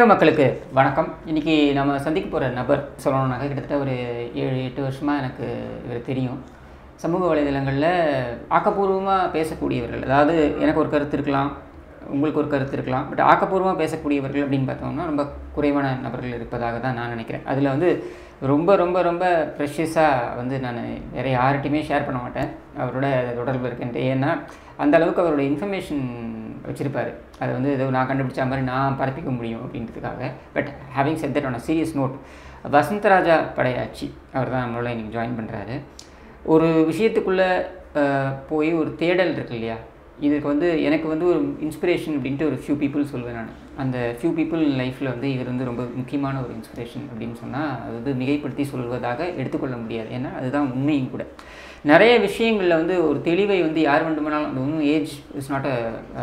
மக்களுக்கு வணக்கம் இன்னைக்கு நம்ம சந்திக்க போகிற நபர் சொல்லணும்னாக்க கிட்டத்தட்ட ஒரு ஏழு எட்டு வருஷமாக எனக்கு இவர் தெரியும் சமூக வலைதளங்களில் ஆக்கப்பூர்வமாக பேசக்கூடியவர்கள் அதாவது எனக்கு ஒரு கருத்து இருக்கலாம் உங்களுக்கு ஒரு கருத்து இருக்கலாம் பட் ஆக்கப்பூர்வமாக பேசக்கூடியவர்கள் அப்படின்னு பார்த்தோம்னா ரொம்ப குறைவான நபர்கள் இருப்பதாக தான் நான் நினைக்கிறேன் அதில் வந்து ரொம்ப ரொம்ப ரொம்ப ப்ரெஷியஸாக வந்து நான் வேறு யார்கிட்டையுமே ஷேர் பண்ண மாட்டேன் அவரோட தொடர்பு இருக்குன்ட்டு ஏன்னா அந்த அளவுக்கு அவரோட இன்ஃபர்மேஷன் வச்சுருப்பார் அதை வந்து ஏதோ நான் கண்டுபிடிச்ச மாதிரி நான் பரப்பிக்க முடியும் அப்படின்றதுக்காக but having set that on serious note Vasantharaja Padayachi அவர் தான் நம்மளோட இன்றைக்கி ஜாயின் பண்ணுறாரு ஒரு விஷயத்துக்குள்ளே போய் ஒரு தேடல் இருக்கு இல்லையா இதுக்கு வந்து எனக்கு வந்து ஒரு இன்ஸ்பிரேஷன் அப்படின்ட்டு ஒரு ஃபியூ பீப்புள் சொல்வேன் நான் அந்த ஃபியூ பீப்புள் லைஃப்பில் வந்து இவர் வந்து ரொம்ப முக்கியமான ஒரு இன்ஸ்பிரேஷன் அப்படின்னு சொன்னால் அது வந்து மிகைப்படுத்தி சொல்வதாக எடுத்துக்கொள்ள முடியாது ஏன்னா அதுதான் உண்மையும் கூட நிறைய விஷயங்களில் வந்து ஒரு தெளிவை வந்து யார் வேண்டுமானாலும் அது ஒன்றும் age is not a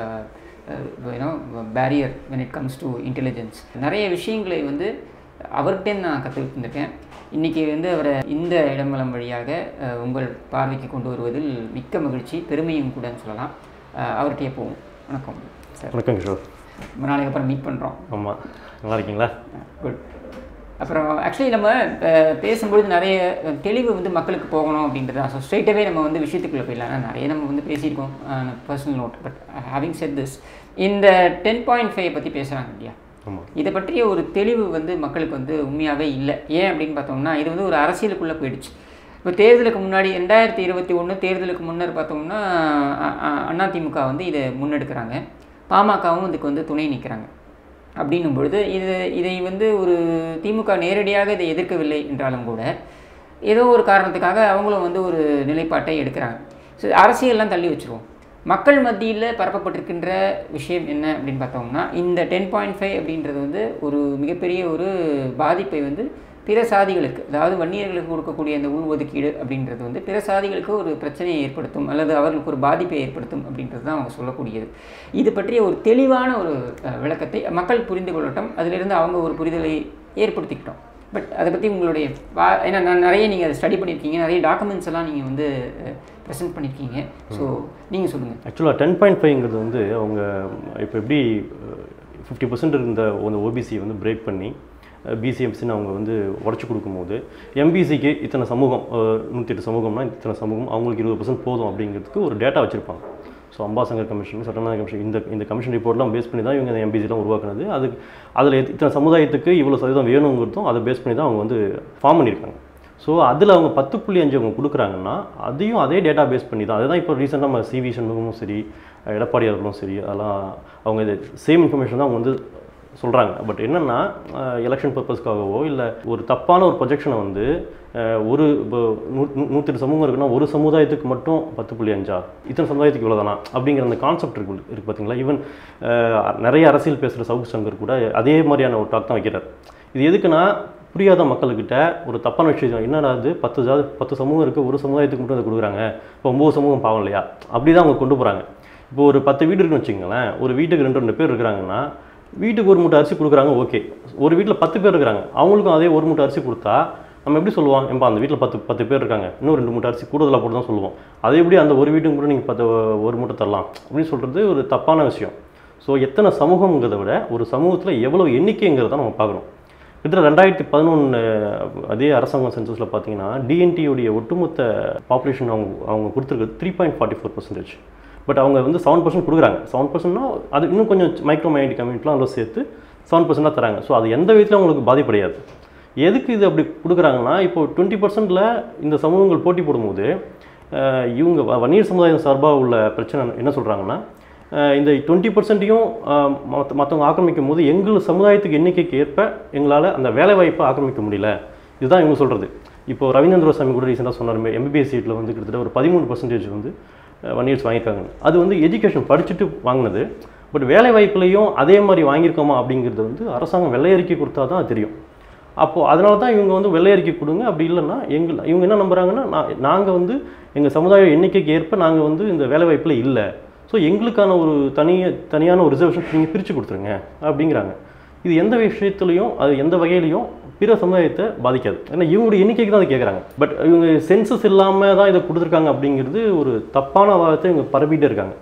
you know barrier when it comes to intelligence நிறைய விஷயங்களை வந்து அவர்கிட்டே நான் கற்றுக்கிட்டு இருந்திருக்கேன் இன்றைக்கி வந்து அவரை இந்த இடமலம் வழியாக அஹ், உங்கள் பார்வைக்கு கொண்டு வருவதில் மிக்க மகிழ்ச்சி பெருமையும் கூடன்னு சொல்லலாம் அஹ், அவர்கிட்டயே போவோம் வணக்கம் சார் வணக்கம் கிஷோர் ரொம்ப நாளைக்கு அப்புறம் மீட் பண்ணுறோம் ஆமாம் நல்லா இருக்கீங்களா குட் அப்புறம் ஆக்சுவலி நம்ம அஹ், பேசும்பொழுது நிறைய தெளிவு வந்து மக்களுக்கு போகணும் அப்படின்றதா ஸோ ஸ்ட்ரைட்டாகவே நம்ம வந்து விஷயத்துக்குள்ளே போயிடலாம் ஏன்னா நிறைய நம்ம வந்து பேசியிருக்கோம் personal note but having set this இந்த டென் பாயிண்ட் ஃபைவ் பற்றி பேசுகிறாங்க இல்லையா ஆமாம் இதை பற்றிய ஒரு தெளிவு வந்து மக்களுக்கு வந்து உண்மையாகவே இல்லை ஏன் அப்படின்னு பார்த்தோம்னா இது வந்து ஒரு அரசியலுக்குள்ளே போயிடுச்சு இப்போ தேர்தலுக்கு முன்னாடி ரெண்டாயிரத்தி இருபத்தி ஒன்று தேர்தலுக்கு முன்னர் பார்த்தோம்னா அ- அ- அதிமுக வந்து இதை முன்னெடுக்கிறாங்க பாமகவும் இதுக்கு வந்து துணை நிற்கிறாங்க அப்படின்னும் பொழுது இது இதை வந்து ஒரு திமுக நேரடியாக இதை எதிர்க்கவில்லை என்றாலும் கூட ஏதோ ஒரு காரணத்துக்காக அவங்களும் வந்து ஒரு நிலைப்பாட்டை எடுக்கிறாங்க ஸோ அரசியல்லாம் தள்ளி வச்சுருவோம் மக்கள் மத்தியில் பரப்பப்பட்டிருக்கின்ற விஷயம் என்ன அப்படின்னு பார்த்தோம்னா இந்த டென் பாயிண்ட் ஃபைவ் அப்படின்றது வந்து ஒரு மிகப்பெரிய ஒரு பாதிப்பை வந்து பிற சாதிகளுக்கு அதாவது வன்னியர்களுக்கு கொடுக்கக்கூடிய அந்த உள் ஒதுக்கீடு அப்படின்றது வந்து பிற சாதிகளுக்கு ஒரு பிரச்சனையை ஏற்படுத்தும் அல்லது அவர்களுக்கு ஒரு பாதிப்பை ஏற்படுத்தும் அப்படின்றது தான் அவங்க சொல்லக்கூடியது இது பற்றிய ஒரு தெளிவான ஒரு அஹ், விளக்கத்தை மக்கள் புரிந்து கொள்ளட்டும் அதிலிருந்து அவங்க ஒரு புரிதலை ஏற்படுத்திக்கிட்டோம் பட் அதை பற்றி உங்களுடைய வா ஏன்னா நான் நிறைய நீங்கள் அதை ஸ்டடி பண்ணியிருக்கீங்க நிறைய டாக்குமெண்ட்ஸ் எல்லாம் நீங்கள் வந்து ப்ரெசென்ட் பண்ணியிருக்கீங்க ஸோ நீங்கள் சொல்லுங்கள் ஆக்சுவலாக டென் பாயிண்ட் ஃபைவ்ங்கிறது வந்து அவங்க இப்போ எப்படி ஃபிஃப்டி பர்சன்ட் இருந்த அந்த ஓபிசி வந்து பிரேக் பண்ணி பிசிஎம்சின்னு அவங்க வந்து உடச்சி கொடுக்கும்போது எம்பிசிக்கு இத்தனை சமூகம் நூற்றி எட்டு சமூகம்னா இத்தனை சமூகம் அவங்களுக்கு இருபது பர்சன்ட் போதும் அப்படிங்கிறதுக்கு ஒரு டேட்டா வச்சுருப்பாங்க so Ambashankar commission Sattanayaka commission இந்த இந்த கமிஷன் ரிப்போர்ட்லாம் பேஸ் பண்ணி தான் இவங்க இந்த எம்பிசிலாம் உருவாக்குனது அது அதில் இத்தனை சமுதாயத்துக்கு இவ்வளோ சதவீதம் வேணுங்கிறதும் அதை பேஸ் பண்ணி தான் அவங்க வந்து ஃபார்ம் பண்ணியிருக்காங்க ஸோ அதில் அவங்க பத்து புள்ளி அஞ்சு அவங்க கொடுக்குறாங்கன்னா அதையும் அதே டேட்டா பேஸ் பண்ணி தான் அதுதான் இப்போ ரீசெண்டாக நம்ம சிவி சண்முகமும் சரி எடப்பாடி அவர்களும் சரி அதெல்லாம் அவங்க இது சேம் இன்ஃபர்மேஷன் தான் அவங்க வந்து சொல்கிறாங்க பட் என்னென்னா எலெக்ஷன் பர்பஸ்க்காகவோ இல்லை ஒரு தப்பான ஒரு ப்ரொஜெக்ஷனை வந்து அஹ், ஒரு இப்போ நூற்றி எட்டு சமூகம் இருக்குன்னா ஒரு சமுதாயத்துக்கு மட்டும் பத்து புள்ளி அஞ்சா இத்தனை சமுதாயத்துக்கு இவ்வளோதானா அப்படிங்கிற அந்த கான்செப்ட் இருக்கு இருக்குது பார்த்தீங்களா ஈவன் நிறைய அரசியல் பேசுகிற சவுக் சங்கர் கூட அதே மாதிரியான ஒரு டாக் தான் வைக்கிறார் இது எதுக்குன்னா புரியாத மக்கள்கிட்ட ஒரு தப்பான விஷயம் என்னடா அது பத்து ஜாதி பத்து சமூகம் இருக்குது ஒரு சமுதாயத்துக்கு மட்டும் அதை கொடுக்குறாங்க இப்போ ஒம்பது சமூகம் பாவம் இல்லையா அப்படி தான் அவங்க கொண்டு போகிறாங்க இப்போ ஒரு பத்து வீடு இருக்குன்னு வச்சுங்களேன் ஒரு வீட்டுக்கு ரெண்டு ரெண்டு பேர் இருக்கிறாங்கன்னா வீட்டுக்கு ஒரு மூட்டை அரிசி கொடுக்குறாங்க ஓகே ஒரு வீட்டில் பத்து பேர் இருக்கிறாங்க அவங்களுக்கும் அதே ஒரு மூட்டை அரிசி கொடுத்தா நம்ம எப்படி சொல்லுவோம் ஏன்பா அந்த வீட்டில் பத்து பத்து பேர் இருக்காங்க இன்னும் ரெண்டு மூட்டை அரிசி கூடுதலாக போட்டு தான் சொல்லுவோம் அதே எப்படி அந்த ஒரு வீட்டுக்கு கூட நீங்கள் பத்து ஒரு மூட்டை தரலாம் அப்படின்னு சொல்கிறது ஒரு தப்பான விஷயம் ஸோ எத்தனை சமூகங்கிறத விட ஒரு சமூகத்தில் எவ்வளோ எண்ணிக்கைங்கிறத நம்ம பார்க்கணும் கிட்டத்தட்ட ரெண்டாயிரத்தி பதினொன்று அதே அரசாங்கம் சென்சஸில் பார்த்தீங்கன்னா டிஎன்டியுடைய ஒட்டுமொத்த பாப்புலேஷன் அவங்க அவங்க கொடுத்துருக்குறது three point forty four percentage but அவங்க வந்து செவன் பர்சன்ட் கொடுக்குறாங்க செவன் பர்சன்ட்னா அது இன்னும் கொஞ்சம் மைக்ரோ மைனாரிட்டி கம்யூனிட்டிலாம் அதில் சேர்த்து செவன் பர்சன்டாக தராங்க ஸோ அது எந்த விதத்திலும் அவங்களுக்கு பாதிப்படையாது எதுக்கு இது அப்படி கொடுக்குறாங்கன்னா இப்போ டுவெண்ட்டி பர்சன்டில் இந்த சமூகங்கள் போட்டி போடும்போது அஹ், இவங்க வ- வன்னியர் சமுதாயம் சார்பாக உள்ள பிரச்சனை என்ன சொல்கிறாங்கன்னா இந்த டுவெண்ட்டி பர்சன்ட்டையும் மற்ற மற்றவங்க ஆக்கிரமிக்கும் போது எங்கள் சமுதாயத்துக்கு எண்ணிக்கைக்கு ஏற்ப எங்களால் அந்த வேலைவாய்ப்பை ஆக்கிரமிக்க முடியல இதுதான் இவங்க சொல்கிறது இப்போ ரவீந்திர சாமி கூட ரீசெண்டாக சொன்னார் எம்பிபிஎஸ் சீட்டில் வந்து கிட்டத்தட்ட ஒரு பதிமூணு பர்சன்டேஜ் வந்து ஒன் இயர்ஸ் வாங்கியிருக்காங்க அது வந்து எஜுகேஷன் படிச்சுட்டு வாங்கினது பட் வேலை வாய்ப்புலையும் அதே மாதிரி வாங்கியிருக்கோமா அப்படிங்கிறது வந்து அரசாங்கம் வெள்ளை அறிக்கை கொடுத்தா தான் அது தெரியும் அப்போது அதனால தான் இவங்க வந்து வெள்ளை அறிக்கை கொடுங்க அப்படி இல்லைன்னா எங்கள் இவங்க என்ன நம்புறாங்கன்னா நான் நாங்கள் வந்து எங்கள் சமுதாய எண்ணிக்கைக்கு ஏற்ப நாங்கள் வந்து இந்த வேலை வாய்ப்பில் இல்லை ஸோ எங்களுக்கான ஒரு தனிய தனியான ஒரு ரிசர்வேஷன் நீங்கள் பிரித்து கொடுத்துருங்க அப்படிங்கிறாங்க இது எந்த விஷயத்துலையும் அது எந்த வகையிலையும் பிற சமுதாயத்தை பாதிக்காது ஏன்னா இவங்களுடைய எண்ணிக்கைக்கு தான் அதை கேட்குறாங்க பட் இவங்க சென்சஸ் இல்லாமல் தான் இதை கொடுத்துருக்காங்க அப்படிங்கிறது ஒரு தப்பான வாதத்தை இவங்க பரப்பிட்டே இருக்காங்க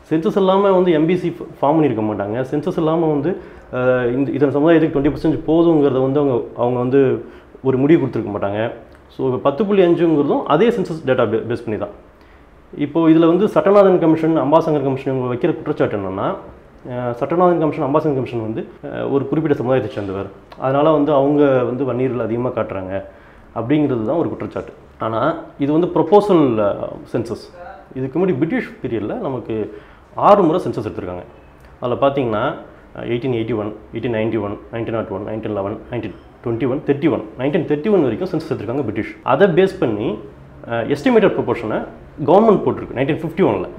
சென்சஸ் இல்லாமல் வந்து எம்பிசி ஃபார்ம் பண்ணியிருக்க மாட்டாங்க சென்சஸ் இல்லாமல் வந்து அஹ், இந்த இதன் சமுதாயத்துக்கு டுவெண்ட்டி பர்சன்ட் போதுங்கிறத வந்து அவங்க அவங்க வந்து ஒரு முடிவு கொடுத்துருக்க மாட்டாங்க ஸோ பத்து புள்ளி அஞ்சுங்கிறதும் அதே சென்சஸ் டேட்டா பேஸ் பண்ணி தான் இப்போ இதில் வந்து சட்டநாதன் கமிஷன் அம்பாசங்கர் கமிஷன் இவங்க வைக்கிற குற்றச்சாட்டு என்னென்னா சட்டநாதன் கமிஷன் அம்பாசங்கர் கமிஷன் வந்து அஹ், ஒரு குறிப்பிட்ட சமுதாயத்தை சேர்ந்தவர் அதனால் வந்து அவங்க வந்து வன்னியர்கள் அதிகமாக காட்டுறாங்க அப்படிங்கிறது தான் ஒரு குற்றச்சாட்டு ஆனால் இது வந்து ப்ரொப்போசல் சென்சஸ் இதுக்கு முன்னாடி பிரிட்டிஷ் பீரியடில் நமக்கு ஆறு முறை சென்சஸ் எடுத்திருக்காங்க அதில் பார்த்தீங்கன்னா eighteen eighty one eighteen ninety one nineteen nought one nineteen eleven nineteen twenty one thirty one nineteen thirty one வரைக்கும் சென்சஸ் எடுத்திருக்காங்க பிரிட்டிஷ் அதை பேஸ் பண்ணி எஸ்டிமேட்டட் ப்ரொபோர்ஷனை கவர்மெண்ட் போட்டிருக்கு நைன்டீன் ஃபிஃப்டி ஒனில்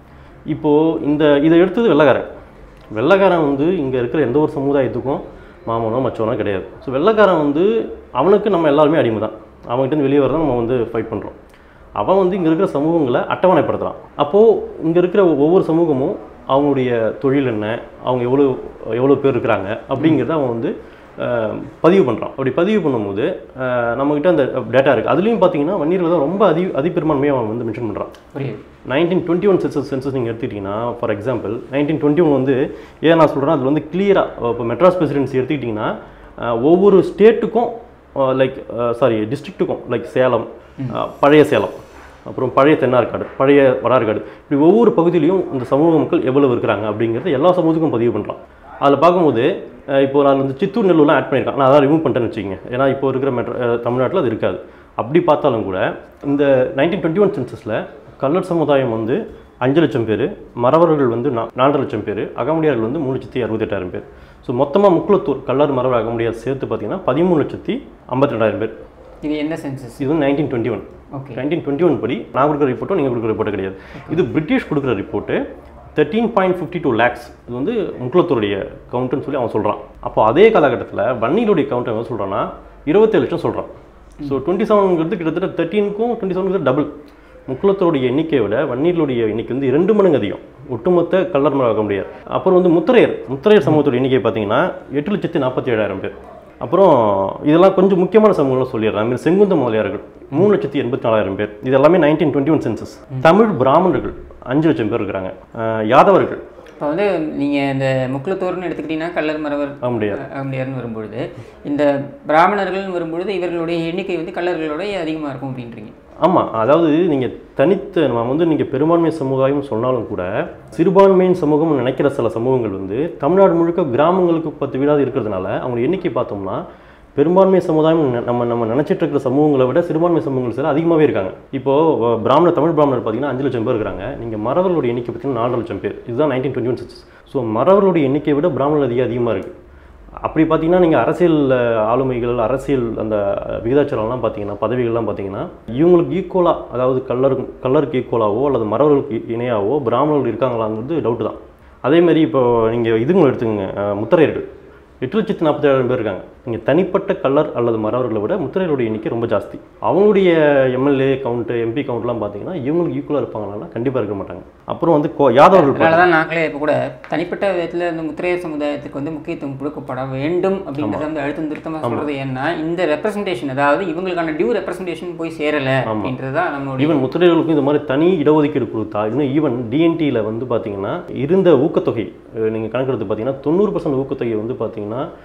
இப்போது இந்த இதை எடுத்தது வெள்ளைக்காரன் வெள்ளைக்காரன் வந்து இங்கே இருக்கிற எந்த ஒரு சமுதாயத்துக்கும் மாமனோ மச்சவனோ கிடையாது ஸோ வெள்ளைக்காரன் வந்து அவனுக்கு நம்ம எல்லாருமே அடிமை தான் அவன்கிட்ட வெளியே வரதான் நம்ம வந்து ஃபைட் பண்ணுறோம் அவன் வந்து இங்கே இருக்கிற சமூகங்களை அட்டவணைப்படுத்துகிறான் அப்போது இங்கே இருக்கிற ஒவ்வொரு சமூகமும் அவங்களுடைய தொழில் என்ன அவங்க எவ்வளோ எவ்வளோ பேர் இருக்கிறாங்க அப்படிங்கிறத அவன் வந்து அஹ், பதிவு பண்ணுறான் அப்படி பதிவு பண்ணும்போது அஹ், நம்மக்கிட்ட அந்த டேட்டா இருக்குது அதுலேயும் பார்த்தீங்கன்னா வன்னியர்கள் தான் ரொம்ப அதி அதிபெரும்பான்மையாக அவன் வந்து மென்ஷன் பண்ணுறான் புரியுது nineteen twenty one census census நீங்கள் எடுத்துக்கிட்டிங்கன்னா for example nineteen twenty one வந்து ஏன் நான் சொல்கிறேன் அது வந்து கிளியராக இப்போ மெட்ராஸ் பிரசிடென்சி எடுத்துக்கிட்டிங்கன்னா அஹ், ஒவ்வொரு ஸ்டேட்டுக்கும் லைக் சாரி டிஸ்ட்ரிக்ட்டுக்கும் லைக் சேலம் அஹ், பழைய சேலம் அப்புறம் பழைய தென்னார்காடு பழைய வடார்காடு இப்படி ஒவ்வொரு பகுதியிலையும் இந்த சமூக மக்கள் எவ்வளவு இருக்கிறாங்க அப்படிங்கிறது எல்லா சமூகத்துக்கும் பதிவு பண்ணுறான் அதில் பார்க்கும்போது அஹ், இப்போ நான் வந்து சித்தூர் நெல்லூர்லாம் ஆட் பண்ணியிருக்கேன் நான் அதான் ரிமூவ் பண்ணிட்டேன்னு வச்சுக்கோங்க ஏன்னா இப்போ இருக்கிற மெட்ரோ தமிழ்நாட்டில் அது இருக்காது அப்படி பார்த்தாலும் கூட இந்த நைன்டீன் டுவெண்ட்டி ஒன் சென்சஸில் கல்லர் சமுதாயம் வந்து அஞ்சு லட்சம் பேர் மறவர்கள் வந்து நா- நாலரை லட்சம் பேர் அகமுடியார்கள் வந்து மூணு லட்சத்தி அறுபத்தெட்டாயிரம் பேர் ஸோ மொத்தமாக முக்குளத்தூர் கல்லர் மறவர் அகமுடியார் சேர்த்து பார்த்தீங்கன்னா பதிமூணு லட்சத்தி ஐம்பத்தி ரெண்டாயிரம் பேர் இது என்ன சென்சஸ் இது வந்து nineteen twenty one okay nineteen twenty one படி நான் கொடுக்குற ரிப்போர்ட்டும் நீங்கள் கொடுக்குற ரிப்போர்ட் கிடையாது இது பிரிட்டிஷ் கொடுக்குற report thirteen point fifty two lakhs இது வந்து முக்குளத்தூருடைய கவுண்ட்டுன்னு சொல்லி அவன் சொல்கிறான் அப்போ அதே காலகட்டத்தில் வன்னியிலுடைய கவுண்ட் அவன் சொல்கிறான்னா இருபத்தேழு லட்சம் சொல்கிறான் ஸோ டுவெண்ட்டி செவனுங்கிறது கிட்டத்தட்ட தேர்ட்டீனுக்கும் டுவெண்ட்டி செவனுக்கு டபுள் முக்குளத்தோடைய எண்ணிக்கையை விட வன்னியர்களுடைய எண்ணிக்கை வந்து இரண்டு மடங்கு அதிகம் ஒட்டுமொத்த கல்லர் மரக முடியாது அப்புறம் வந்து முத்திரையர் முத்திரையர் சமூகத்தோட எண்ணிக்கை பார்த்தீங்கன்னா எட்டு லட்சத்தி நாற்பத்தி ஏழாயிரம் பேர் அப்புறம் இதெல்லாம் கொஞ்சம் முக்கியமான சமூகங்களும் சொல்லிடுறேன் மீன் செங்குந்த முதலியார்கள் மூணு லட்சத்தி எண்பத்தி நாலாயிரம் பேர் இது எல்லாமே nineteen twenty one census Tamil பிராமணர்கள் அஞ்சு லட்சம் பேர் இருக்கிறாங்க அஹ் யாதவர்கள் இப்போ வந்து நீங்கள் இந்த முக்குளத்தோர்னு எடுத்துக்கிட்டிங்கன்னா கள்ளர் மறவர் அகமுடையார் அகமுடையார்னு வரும்பொழுது இந்த பிராமணர்கள்னு வரும்பொழுது இவர்களுடைய எண்ணிக்கை வந்து கள்ளர்களோட அதிகமாக இருக்கும் அப்படின்றீங்க ஆமாம் அதாவது நீங்கள் தனித்த நம்ம வந்து நீங்கள் பெரும்பான்மை சமுதாயம் சொன்னாலும் கூட சிறுபான்மையின் சமூகம் நினைக்கிற சில சமூகங்கள் வந்து தமிழ்நாடு முழுக்க கிராமங்களுக்கு பத்து வீடாவது இருக்கிறதுனால அவங்க எண்ணிக்கை பார்த்தோம்னா பெரும்பான்மை சமுதாயம் ந- நம்ம நம்ம நினச்சிட்டு இருக்கிற சமூகங்களை விட சிறுபான்மை சமூகங்கள் சில அதிகமாகவே இருக்காங்க இப்போது பிராமண தமிழ் பிராமணர் பார்த்தீங்கன்னா அஞ்சு லட்சம் பேர் இருக்கிறாங்க நீங்கள் மறவர்களுடைய எண்ணிக்கை பார்த்தீங்கன்னா நாலு லட்சம் பேர் இதுதான் nineteen twenty one six so மறவர்களுடைய எண்ணிக்கையை விட பிராமணர்கள் அதிகம் அதிகமாக இருக்குது அப்படி பார்த்தீங்கன்னா நீங்கள் அரசியல் அஹ், ஆளுமைகள் அரசியல் அந்த விகிதாச்சாரம்லாம் பார்த்தீங்கன்னா பதவிகள்லாம் பார்த்தீங்கன்னா இவங்களுக்கு ஈக்குவலாக அதாவது கல்லர் கல்லருக்கு ஈக்குவலாகவோ அல்லது மறவர்களுக்கு இணையாவோ பிராமணர்கள் இருக்காங்களாங்கிறது டவுட்டு தான் அதேமாரி இப்போ நீங்கள் இதுங்களை எடுத்துக்கங்க அஹ், முத்திரையர்கள் எட்டு லட்சத்தி நாற்பத்தேழாயிரம் பேர் இருக்காங்க நீங்கள் தனிப்பட்ட கல்லர் அல்லது மறவர்களை விட முத்திரையருடைய எண்ணிக்கை ரொம்ப ஜாஸ்தி அவங்களுடைய எம்எல்ஏ கவுண்ட்டு எம்பி கவுண்ட்லாம் பார்த்தீங்கன்னா இவங்களுக்கு ஈக்குவலாக இருப்பாங்களான்னா கண்டிப்பாக இருக்க மாட்டாங்க அப்புறம் வந்து கோ- யாதவர்கள் அதனால தான் நாங்களே இப்போ கூட தனிப்பட்ட விதத்தில் இந்த முத்திரையர் சமுதாயத்துக்கு வந்து முக்கியத்துவம் கொடுக்கப்பட வேண்டும் அப்படின்றத வந்து அழுத்தம் திருத்தமாக சொல்கிறது ஏன்னா இந்த ரெப்ரசன்டேஷன் அதாவது இவங்களுக்கான டியூ ரெப்ரசன்டேஷன் போய் சேரலை அப்படின்றது தான் நம்மளுடைய ஈவன் முத்திரையர்களுக்கும் இந்த மாதிரி தனி இடஒதுக்கீடு கொடுத்தா இன்னும் ஈவன் டிஎன்டியில் வந்து பார்த்தீங்கன்னா இருந்த ஊக்கத்தொகை நீங்கள் கணக்கெடுத்து பார்த்தீங்கன்னா தொண்ணூறு பர்சன்ட் ஊக்கத்தொகை வந்து பார்த்தீங்கன்னா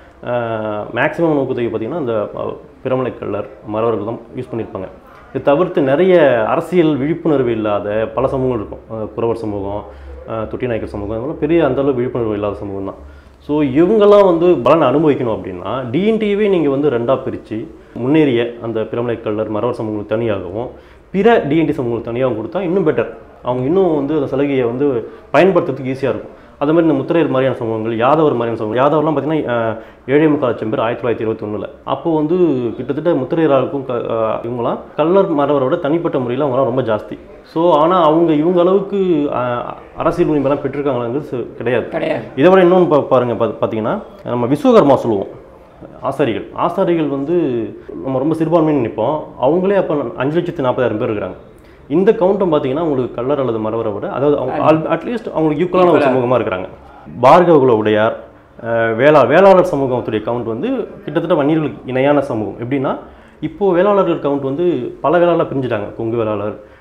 மேக்ஸிமம் ஊக்கத்தொகை பார்த்தீங்கன்னா அந்த அஹ், பிரமலை கள்ளர் மறவர்கள் தான் யூஸ் பண்ணியிருப்பாங்க இது தவிர்த்து நிறைய அரசியல் விழிப்புணர்வு இல்லாத பல சமூகங்கள் இருக்கும் அஹ், குறவர் சமூகம் அஹ், தொட்டி நாயக்கர் சமூகம் இதெல்லாம் பெரிய அந்த அளவு விழிப்புணர்வு இல்லாத சமூகம் தான் ஸோ இவங்கெல்லாம் வந்து பலனை அனுபவிக்கணும் அப்படின்னா டிஎன்டியவே நீங்கள் வந்து ரெண்டாக பிரித்து முன்னேறிய அந்த பிரமலை கள்ளர் மறவர் சமூகங்களுக்கு தனியாகவும் பிற டிஎன்டி சமூகங்களுக்கு தனியாகவும் கொடுத்தா இன்னும் பெட்டர் அவங்க இன்னும் வந்து அந்த சலுகையை வந்து பயன்படுத்துறதுக்கு ஈஸியாக இருக்கும் அதே மாதிரி இந்த முத்திரையர் மாதிரியான சமூகங்கள் யாதவர் மாதிரியான சமூகம் யாதவர்லாம் பார்த்தீங்கன்னா அஹ், ஏழே முக்கால் லட்சம் பேர் ஆயிரத்தி தொள்ளாயிரத்தி இருபத்தி ஒன்றில் அப்போ வந்து கிட்டத்தட்ட முத்திரையராருக்கும் க அஹ், இவங்களாம் கல்லர் மறவரோட தனிப்பட்ட முறையில் அவங்களாம் ரொம்ப ஜாஸ்தி ஸோ ஆனால் அவங்க இவங்க அளவுக்கு அஹ், அரசியல் உரிமைலாம் பெற்றிருக்காங்களாங்கிறது ச- கிடையாது கிடையாது இதை விட இன்னொன்று பா பாருங்க பா பார்த்தீங்கன்னா நம்ம விஸ்வகர்மா சொல்லுவோம் ஆசாரிகள் ஆசாரிகள் வந்து நம்ம ரொம்ப சிறுபான்மைன்னு நினைப்போம் அவங்களே அப்போ அஞ்சு லட்சத்து நாற்பதாயிரம் பேர் இருக்கிறாங்க இந்த கவுண்ட்டும் பார்த்தீங்கன்னா உங்களுக்கு கல்லர் அல்லது மறவரை விட அதாவது அவங்க அட்லீஸ்ட் அவங்களுக்கு ஈக்குவலான ஒரு சமூகமாக இருக்கிறாங்க பார்கவகுல உடையார் அஹ், வேளா வேளாளர் சமூகத்துடைய கவுண்ட் வந்து கிட்டத்தட்ட வன்னியர்களுக்கு இணையான சமூகம் எப்படின்னா இப்போது வேளாளர்கள் கவுண்ட் வந்து பல வேளாளர் பிரிஞ்சுட்டாங்க கொங்கு வேளாளர்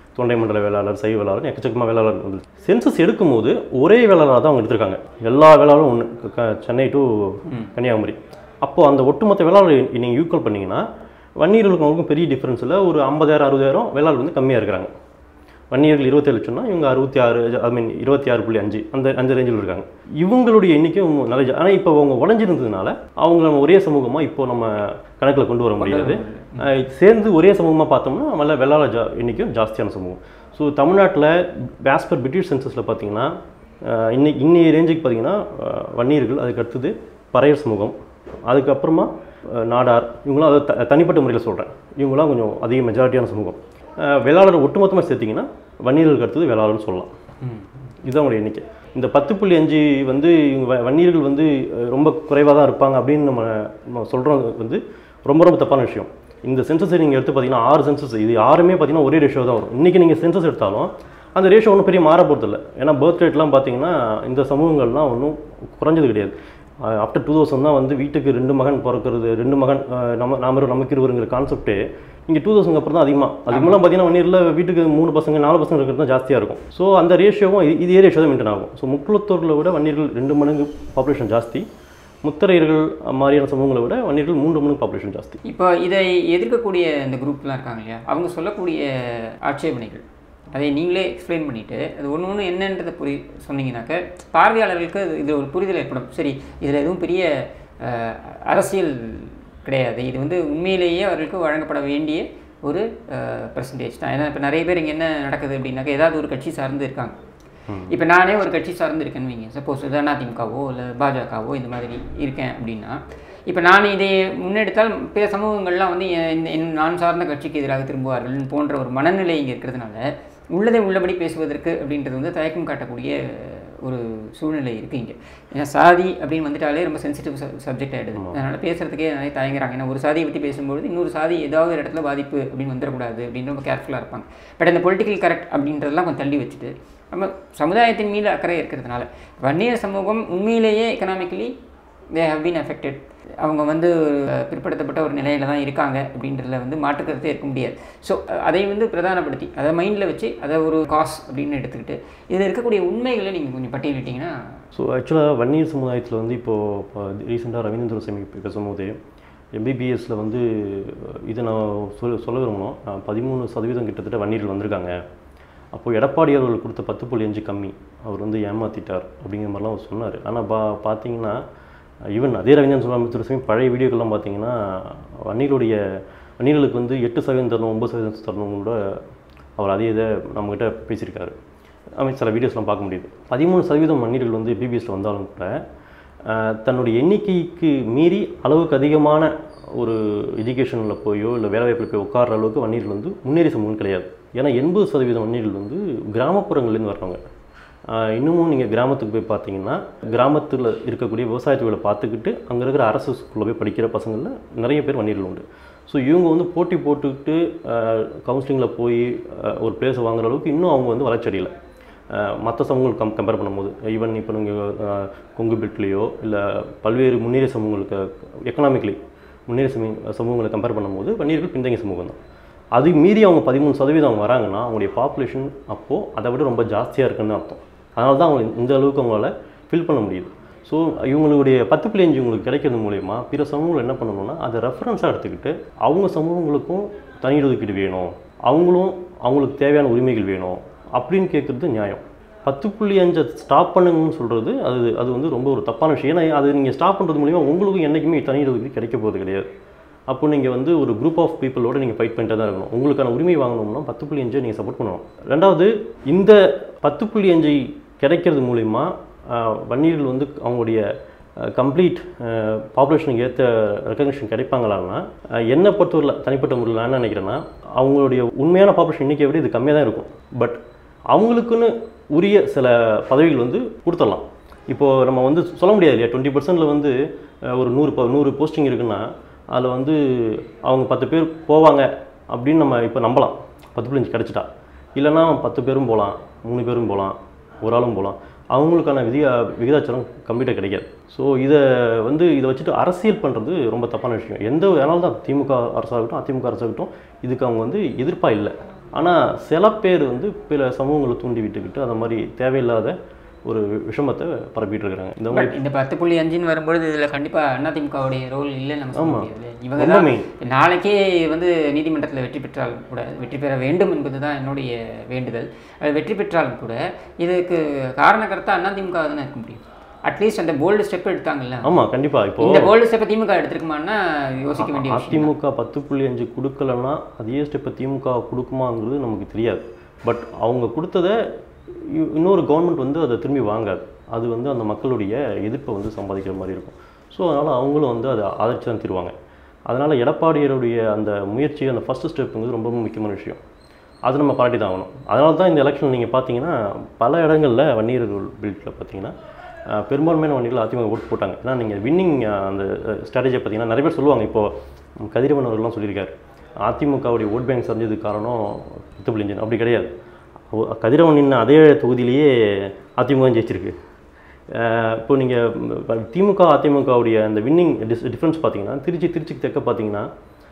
தொண்டை மண்டல வேளாளர் சைவ வேளாளர் எக்கச்சக்கமாக வேளாளர் இருந்தது சென்சஸ் எடுக்கும்போது ஒரே வேளாளராக தான் அவங்க எடுத்திருக்காங்க எல்லா வேளாளரும் ஒன்று சென்னை டு கன்னியாகுமரி அப்போது அந்த ஒட்டுமொத்த வேளாளர் நீங்கள் ஈக்குவல் பண்ணீங்கன்னா வன்னியர்களுக்கும் அவங்களுக்கும் பெரிய டிஃப்ரென்ஸ் இல்லை ஒரு ஐம்பதாயிரம் அறுபதாயிரம் வேளாளர் வந்து கம்மியாக இருக்கிறாங்க வன்னியர்கள் இருபத்தேழு லட்சம்னா இவங்க அறுபத்தி ஆறு ஐ மீன் இருபத்தி ஆறு புள்ளி அஞ்சு அந்த அந்த ரேஞ்சில் இருக்காங்க இவங்களுடைய எண்ணிக்கையும் நல்ல ஆனால் இப்போ அவங்க உடஞ்சிருந்ததுனால அவங்க நம்ம ஒரே சமூகமாக இப்போ நம்ம கணக்கில் கொண்டு வர முடியாது அஹ் சேர்ந்து ஒரே சமூகமாக பார்த்தோம்னா நல்ல வெள்ளாள ஜா எண்ணிக்கையும் ஜாஸ்தியான சமூகம் ஸோ தமிழ்நாட்டில் ஆஸ்பர் பிரிட்டிஷ் சென்சஸில் பார்த்தீங்கன்னா அஹ் இன்னைக்கு இன்னைய ரேஞ்சுக்கு பார்த்தீங்கன்னா அஹ் வன்னியர்கள் அதுக்கு அடுத்தது பறையர் சமூகம் அதுக்கப்புறமா அஹ் நாடார் இவங்களாம் அதை த- தனிப்பட்ட முறையில் சொல்கிறேன் இவங்களாம் கொஞ்சம் அதிக மெஜாரிட்டியான சமூகம் அஹ் வேளாளர் ஒட்டுமொத்தமாக சேர்த்திங்கன்னா வன்னியர்களுக்கு அடுத்தது வேளாளர்னு சொல்லலாம் இதுதான் அவங்களுடைய எண்ணிக்கை இந்த பத்து புள்ளி அஞ்சு வந்து இவங்க வ- வன்னியர்கள் வந்து அஹ், ரொம்ப குறைவாக தான் இருப்பாங்க அப்படின்னு நம்ம நம்ம சொல்கிறோம் வந்து ரொம்ப ரொம்ப தப்பான விஷயம் இந்த சென்சஸை நீங்கள் எடுத்து பார்த்தீங்கன்னா ஆறு சென்சஸ் இது யாருமே பார்த்தீங்கன்னா ஒரே ரேஷியோ தான் வரும் இன்றைக்கி நீங்கள் சென்சஸ் எடுத்தாலும் அந்த ரேஷியோ ஒன்றும் பெரிய மாற போகிறது இல்லை ஏன்னா பர்த் ரேட்லாம் பார்த்தீங்கன்னா இந்த சமூகங்கள்லாம் ஒன்றும் குறைஞ்சது கிடையாது ஆஃப்டர் டூ தௌசண்ட் தான் வந்து வீட்டுக்கு ரெண்டு மகன் பிறக்கிறது ரெண்டு மகன் அஹ், நம்ம நாம நமக்கு இருவருங்கிற கான்செப்டே இங்கே டூ தௌசண்ட் அப்புறம் தான் அதிகமாக அதிகமாக பார்த்தீங்கன்னா வன்னியரில் வீட்டுக்கு மூணு பசங்க நாலு பசங்க இருக்கிறது தான் ஜாஸ்தியாக இருக்கும் ஸோ அந்த ரேஷியோவும் இது- இதே ரேஷியோ தான் மெயின்டைன் ஆகும் ஸோ முக்குளத்தூரில் விட வன்னியர்கள் ரெண்டு மடங்கு பாப்புலேஷன் ஜாஸ்தி முத்தரையர்கள் மாதிரியான சமூகங்களை விட வன்னியர்கள் மூன்று மடங்கு பாப்புலேஷன் ஜாஸ்தி இப்போ இதை எதிர்க்கக்கூடிய இந்த குரூப்லாம் இருக்காங்க இல்லையா அவங்க சொல்லக்கூடிய ஆட்சேபனைகள் அதை நீங்களே எக்ஸ்பிளைன் பண்ணிவிட்டு அது ஒன்று ஒன்று என்னன்றதை புரி சொன்னீங்கன்னாக்க பார்வையாளர்களுக்கு அது இது ஒரு புரிதல் ஏற்படும் சரி இதில் எதுவும் பெரிய அஹ், அரசியல் கிடையாது இது வந்து உண்மையிலேயே அவர்களுக்கு வழங்கப்பட வேண்டிய ஒரு பர்சன்டேஜ் தான் ஏன்னா இப்போ நிறைய பேர் இங்கே என்ன நடக்குது அப்படின்னாக்கா ஏதாவது ஒரு கட்சி சார்ந்து இருக்காங்க இப்போ நானே ஒரு கட்சி சார்ந்து இருக்கேன்னு வைங்க சப்போஸ் அதிமுகவோ இல்லை பாஜகவோ இந்த மாதிரி இருக்கேன் அப்படின்னா இப்போ நான் இதை முன்னெடுத்தால் பிற சமூகங்கள்லாம் வந்து என் இந்த- என் நான் சார்ந்த கட்சிக்கு எதிராக திரும்புவார்கள் போன்ற ஒரு மனநிலை இங்கே இருக்கிறதுனால உள்ளதை உள்ளபடி பேசுவதற்கு அப்படின்றது வந்து தயக்கம் காட்டக்கூடிய ஒரு சூழ்நிலை இருக்குது இங்கே ஏன்னா சாதி அப்படின்னு வந்துட்டாலே ரொம்ப சென்சிட்டிவ் சப்ஜெக்ட் ஆகிடுது அதனால் பேசுகிறதுக்கே நிறைய தயங்குறாங்க ஏன்னா ஒரு சாதியை பற்றி பேசும்பொழுது இன்னொரு சாதி ஏதாவது ஒரு இடத்துல பாதிப்பு அப்படின்னு வந்துடக்கூடாது அப்படின்னு ரொம்ப கேர்ஃபுல்லாக இருப்பாங்க பட் அந்த பொலிட்டிக்கல் கரெக்ட் அப்படின்றதெல்லாம் கொஞ்சம் தள்ளி வச்சுட்டு நம்ம சமுதாயத்தின் மீது அக்கறை இருக்கிறதுனால வன்னியர் சமூகம் உண்மையிலேயே economically they have been affected அவங்க வந்து ஒரு பிற்படுத்தப்பட்ட ஒரு நிலையில தான் இருக்காங்க அப்படின்றதுல வந்து மாற்றுக்கருத்தே இருக்க முடியாது ஸோ அதை வந்து பிரதானப்படுத்தி அதை மைண்டில் வச்சு அதை ஒரு காஸ் அப்படின்னு எடுத்துக்கிட்டு இதில் இருக்கக்கூடிய உண்மைகளை நீங்கள் கொஞ்சம் பட்டியலிட்டீங்கன்னா ஸோ ஆக்சுவலாக வன்னியர் சமுதாயத்தில் வந்து இப்போது இப்போ ரீசெண்டாக ரவீந்திர சாமி பேசும்போது எம்பிபிஎஸ்சில் வந்து இதை நான் சொல்ல சொல்ல விரும்பணும் அஹ், பதிமூணு சதவீதம் கிட்டத்தட்ட வன்னியர்கள் வந்திருக்காங்க அப்போது எடப்பாடி அவர்கள் கொடுத்த பத்து புள்ளி அஞ்சு கம்மி அவர் வந்து ஏமாற்றிட்டார் அப்படிங்கிற மாதிரிலாம் அவர் சொன்னார் ஆனால் பா பார்த்தீங்கன்னா ஈவன் அதே ரவீந்திரன் சுவாமி சாமி பழைய வீடியோக்கெல்லாம் பார்த்தீங்கன்னா வன்னியருடைய வன்னியர்களுக்கு வந்து எட்டு சதவீதம் தரணும் ஒன்பது சதவீதம் தரணும் கூட அவர் அதே இதை நம்மக்கிட்ட பேசியிருக்காரு ஐ மீன் சில வீடியோஸ்லாம் பார்க்க முடியுது பதிமூணு சதவீதம் மன்னியர்கள் வந்து பிபிஎஸ்ல வந்தாலும் கூட ஆஹ், தன்னுடைய எண்ணிக்கைக்கு மீறி அளவுக்கு அதிகமான ஒரு எஜுகேஷனில் போயோ இல்லை வேலைவாய்ப்பில் போய் உட்கார்ற அளவுக்கு வன்னியர்கள் வந்து முன்னேறி சமூகம் கிடையாது ஏன்னா எண்பது சதவீதம் வன்னியர்கள் வந்து கிராமப்புறங்கள்லேருந்து வர்றவங்க ஆஹ், இன்னமும் நீங்கள் கிராமத்துக்கு போய் பார்த்தீங்கன்னா கிராமத்தில் இருக்கக்கூடிய விவசாய தொழிலை பார்த்துக்கிட்டு அங்கே இருக்கிற அரசு ஸ்கூலில் போய் படிக்கிற பசங்களில் நிறைய பேர் வன்னியர்கள் உண்டு ஸோ இவங்க வந்து போட்டி போட்டுக்கிட்டு கவுன்சிலிங்கில் போய் ஆஹ், ஒரு பிளேஸை வாங்குற அளவுக்கு இன்னும் அவங்க வந்து வளர்ச்சி அடையல மற்ற சமூகங்கள் கம் கம்பேர் பண்ணும்போது ஈவன் இப்போ நீங்கள் கொங்கு பெல்ட்லேயோ இல்லை பல்வேறு முன்னேறிய சமூகங்களுக்கு எக்கனாமிக்கலி முன்னேறிய சமூக சமூகங்களை கம்பேர் பண்ணும்போது வன்னியர்கள் பின்தங்கிய சமூகம் தான் அது மீறி அவங்க பதிமூணு சதவீதம் அவங்க வராங்கன்னா அவங்களுடைய பாப்புலேஷன் அப்போது அதை விட ரொம்ப ஜாஸ்தியாக இருக்குன்னு அர்த்தம் அதனால தான் அவங்க இந்த அளவுக்கு அவங்களால ஃபில் பண்ண முடியுது ஸோ இவங்களுடைய பத்து புள்ளி அஞ்சு உங்களுக்கு கிடைக்கிறது மூலயமா பிற சமூகங்கள் என்ன பண்ணணும்னா அதை ரெஃபரன்ஸாக எடுத்துக்கிட்டு அவங்க சமூகங்களுக்கும் தனி ஒதுக்கீடு வேணும் அவங்களும் அவங்களுக்கு தேவையான உரிமைகள் வேணும் அப்படின்னு கேட்குறது நியாயம் பத்து புள்ளி அஞ்சை ஸ்டாப் பண்ணுங்கன்னு சொல்கிறது அது அது வந்து ரொம்ப ஒரு தப்பான விஷயம் ஏன்னா அது நீங்கள் ஸ்டாப் பண்ணுறது மூலிமா உங்களுக்கும் என்றைக்குமே தனி ஒதுக்கீடு கிடைக்க போகிறது கிடையாது அப்போ நீங்கள் வந்து ஒரு குரூப் ஆஃப் பீப்புளோட நீங்கள் ஃபைட் பண்ணிட்டு தான் இருக்கணும் உங்களுக்கான உரிமை வாங்கணும்னா பத்து புள்ளி அஞ்சை நீங்கள் சப்போர்ட் பண்ணணும் ரெண்டாவது இந்த பத்து புள்ளி அஞ்சை கிடைக்கிறது மூலிமா ஆஹ், வன்னியர்கள் வந்து அவங்களுடைய கம்ப்ளீட் பாப்புலேஷனுக்கு ஏற்ற ரெக்கக்னிஷன் கிடைப்பாங்களான்னா ஆஹ், என்னை பொறுத்தவரையில் தனிப்பட்ட முறையில் நான் என்ன நினைக்கிறேன்னா அவங்களுடைய உண்மையான பாப்புலேஷன் எண்ணிக்கையை விட இது கம்மியாக தான் இருக்கும் பட் அவங்களுக்குன்னு உரிய சில பதவிகள் வந்து கொடுத்துடலாம் இப்போது நம்ம வந்து சொல்ல முடியாது இல்லையா டுவெண்ட்டி பர்சன்டில் வந்து அஹ், ஒரு நூறு ப- நூறு போஸ்டிங் இருக்குன்னா அதில் வந்து அவங்க பத்து பேர் போவாங்க அப்படின்னு நம்ம இப்போ நம்பலாம் பத்து புள்ளி கிடச்சிட்டா இல்லைன்னா பத்து பேரும் போகலாம் மூணு பேரும் போகலாம் ஒரு ஆளும் போகலாம் அவங்களுக்கான விதிய விகிதாச்சாரம் கம்ப்ளீட்டாக கிடைக்காது ஸோ இதை வந்து இதை வச்சுட்டு அரசியல் பண்ணுறது ரொம்ப தப்பான விஷயம் எந்த அதனால தான் திமுக அரசாகட்டும் அதிமுக அரசாகட்டும் இதுக்கு அவங்க வந்து எதிர்ப்பாக இல்லை ஆனால் சில பேர் வந்து பிற சமூகங்களை தூண்டி விட்டுக்கிட்டு அந்த மாதிரி தேவையில்லாத ஒரு விஷமத்தை பரப்பிட்டு இருக்கிறாங்க இந்த மாதிரி பட் இந்த பத்து புள்ளி அஞ்சுன்னு வரும்பொழுது இதில் கண்டிப்பாக அதிமுகவுடைய ரோல் இல்லைன்னு நம்ம சொல்ல முடியாது இவங்க ரொம்ப தான் main. நாளைக்கே வந்து நீதிமன்றத்தில் வெற்றி பெற்றால் கூட வெற்றி பெற வேண்டும் என்பது தான் என்னுடைய வேண்டுதல் அது வெற்றி பெற்றாலும் கூட இதுக்கு காரணக்கர்த்தா அதிமுக தானே இருக்க முடியும் அட்லீஸ்ட் அந்த போல்டு ஸ்டெப் எடுத்தாங்கல்ல ஆமாம் கண்டிப்பாக இப்போ இந்த போல்டு ஸ்டெப்பை திமுக எடுத்திருக்குமான்னா யோசிக்க வேண்டிய விஷயம் அதிமுக பத்து புள்ளி அஞ்சு கொடுக்கலன்னா அதே ஸ்டெப்பை திமுக கொடுக்குமாங்கிறது நமக்கு தெரியாது பட் அவங்க கொடுத்ததை இ- இன்னொரு கவர்மெண்ட் வந்து அதை திரும்பி வாங்காது அது வந்து அந்த மக்களுடைய எதிர்ப்பை வந்து சம்பாதிக்கிற மாதிரி இருக்கும் ஸோ அதனால் அவங்களும் வந்து அதை ஆதரிச்சு தான் தருவாங்க அதனால் எடப்பாடியருடைய அந்த முயற்சி அந்த ஃபஸ்ட்டு ஸ்டெப்புங்கிறது ரொம்ப ரொம்ப முக்கியமான விஷயம் அது நம்ம பாராட்டி தான் ஆகணும் அதனால தான் இந்த எலெக்ஷன் நீங்கள் பார்த்தீங்கன்னா பல இடங்களில் வன்னியர் பில்ட்டில் பார்த்தீங்கன்னா அஹ், பெரும்பான்மையான வன்னியர்கள் அதிமுக ஓட்டு போட்டாங்க ஏன்னா நீங்கள் வின்னிங் அந்த ஸ்ட்ராட்டஜியை பார்த்தீங்கன்னா நிறைய பேர் சொல்லுவாங்க இப்போது கதிரவன் அவர்கள்லாம் சொல்லியிருக்காரு அதிமுகவுடைய ஓட் பேங்க் சரிஞ்சதுக்கு காரணம் பத்து இன்ஜின் அப்படி கிடையாது ஓ- கதிரவன் நின்ன அதே தொகுதியிலேயே அதிமுக ஜெயிச்சிருக்கு அஹ் இப்போ நீங்கள் திமுக அதிமுகவுடைய அந்த வின்னிங் டிஸ் டிஃப்ரென்ஸ் பார்த்தீங்கன்னா திருச்சி திருச்சிக்கு தெற்க பார்த்தீங்கன்னா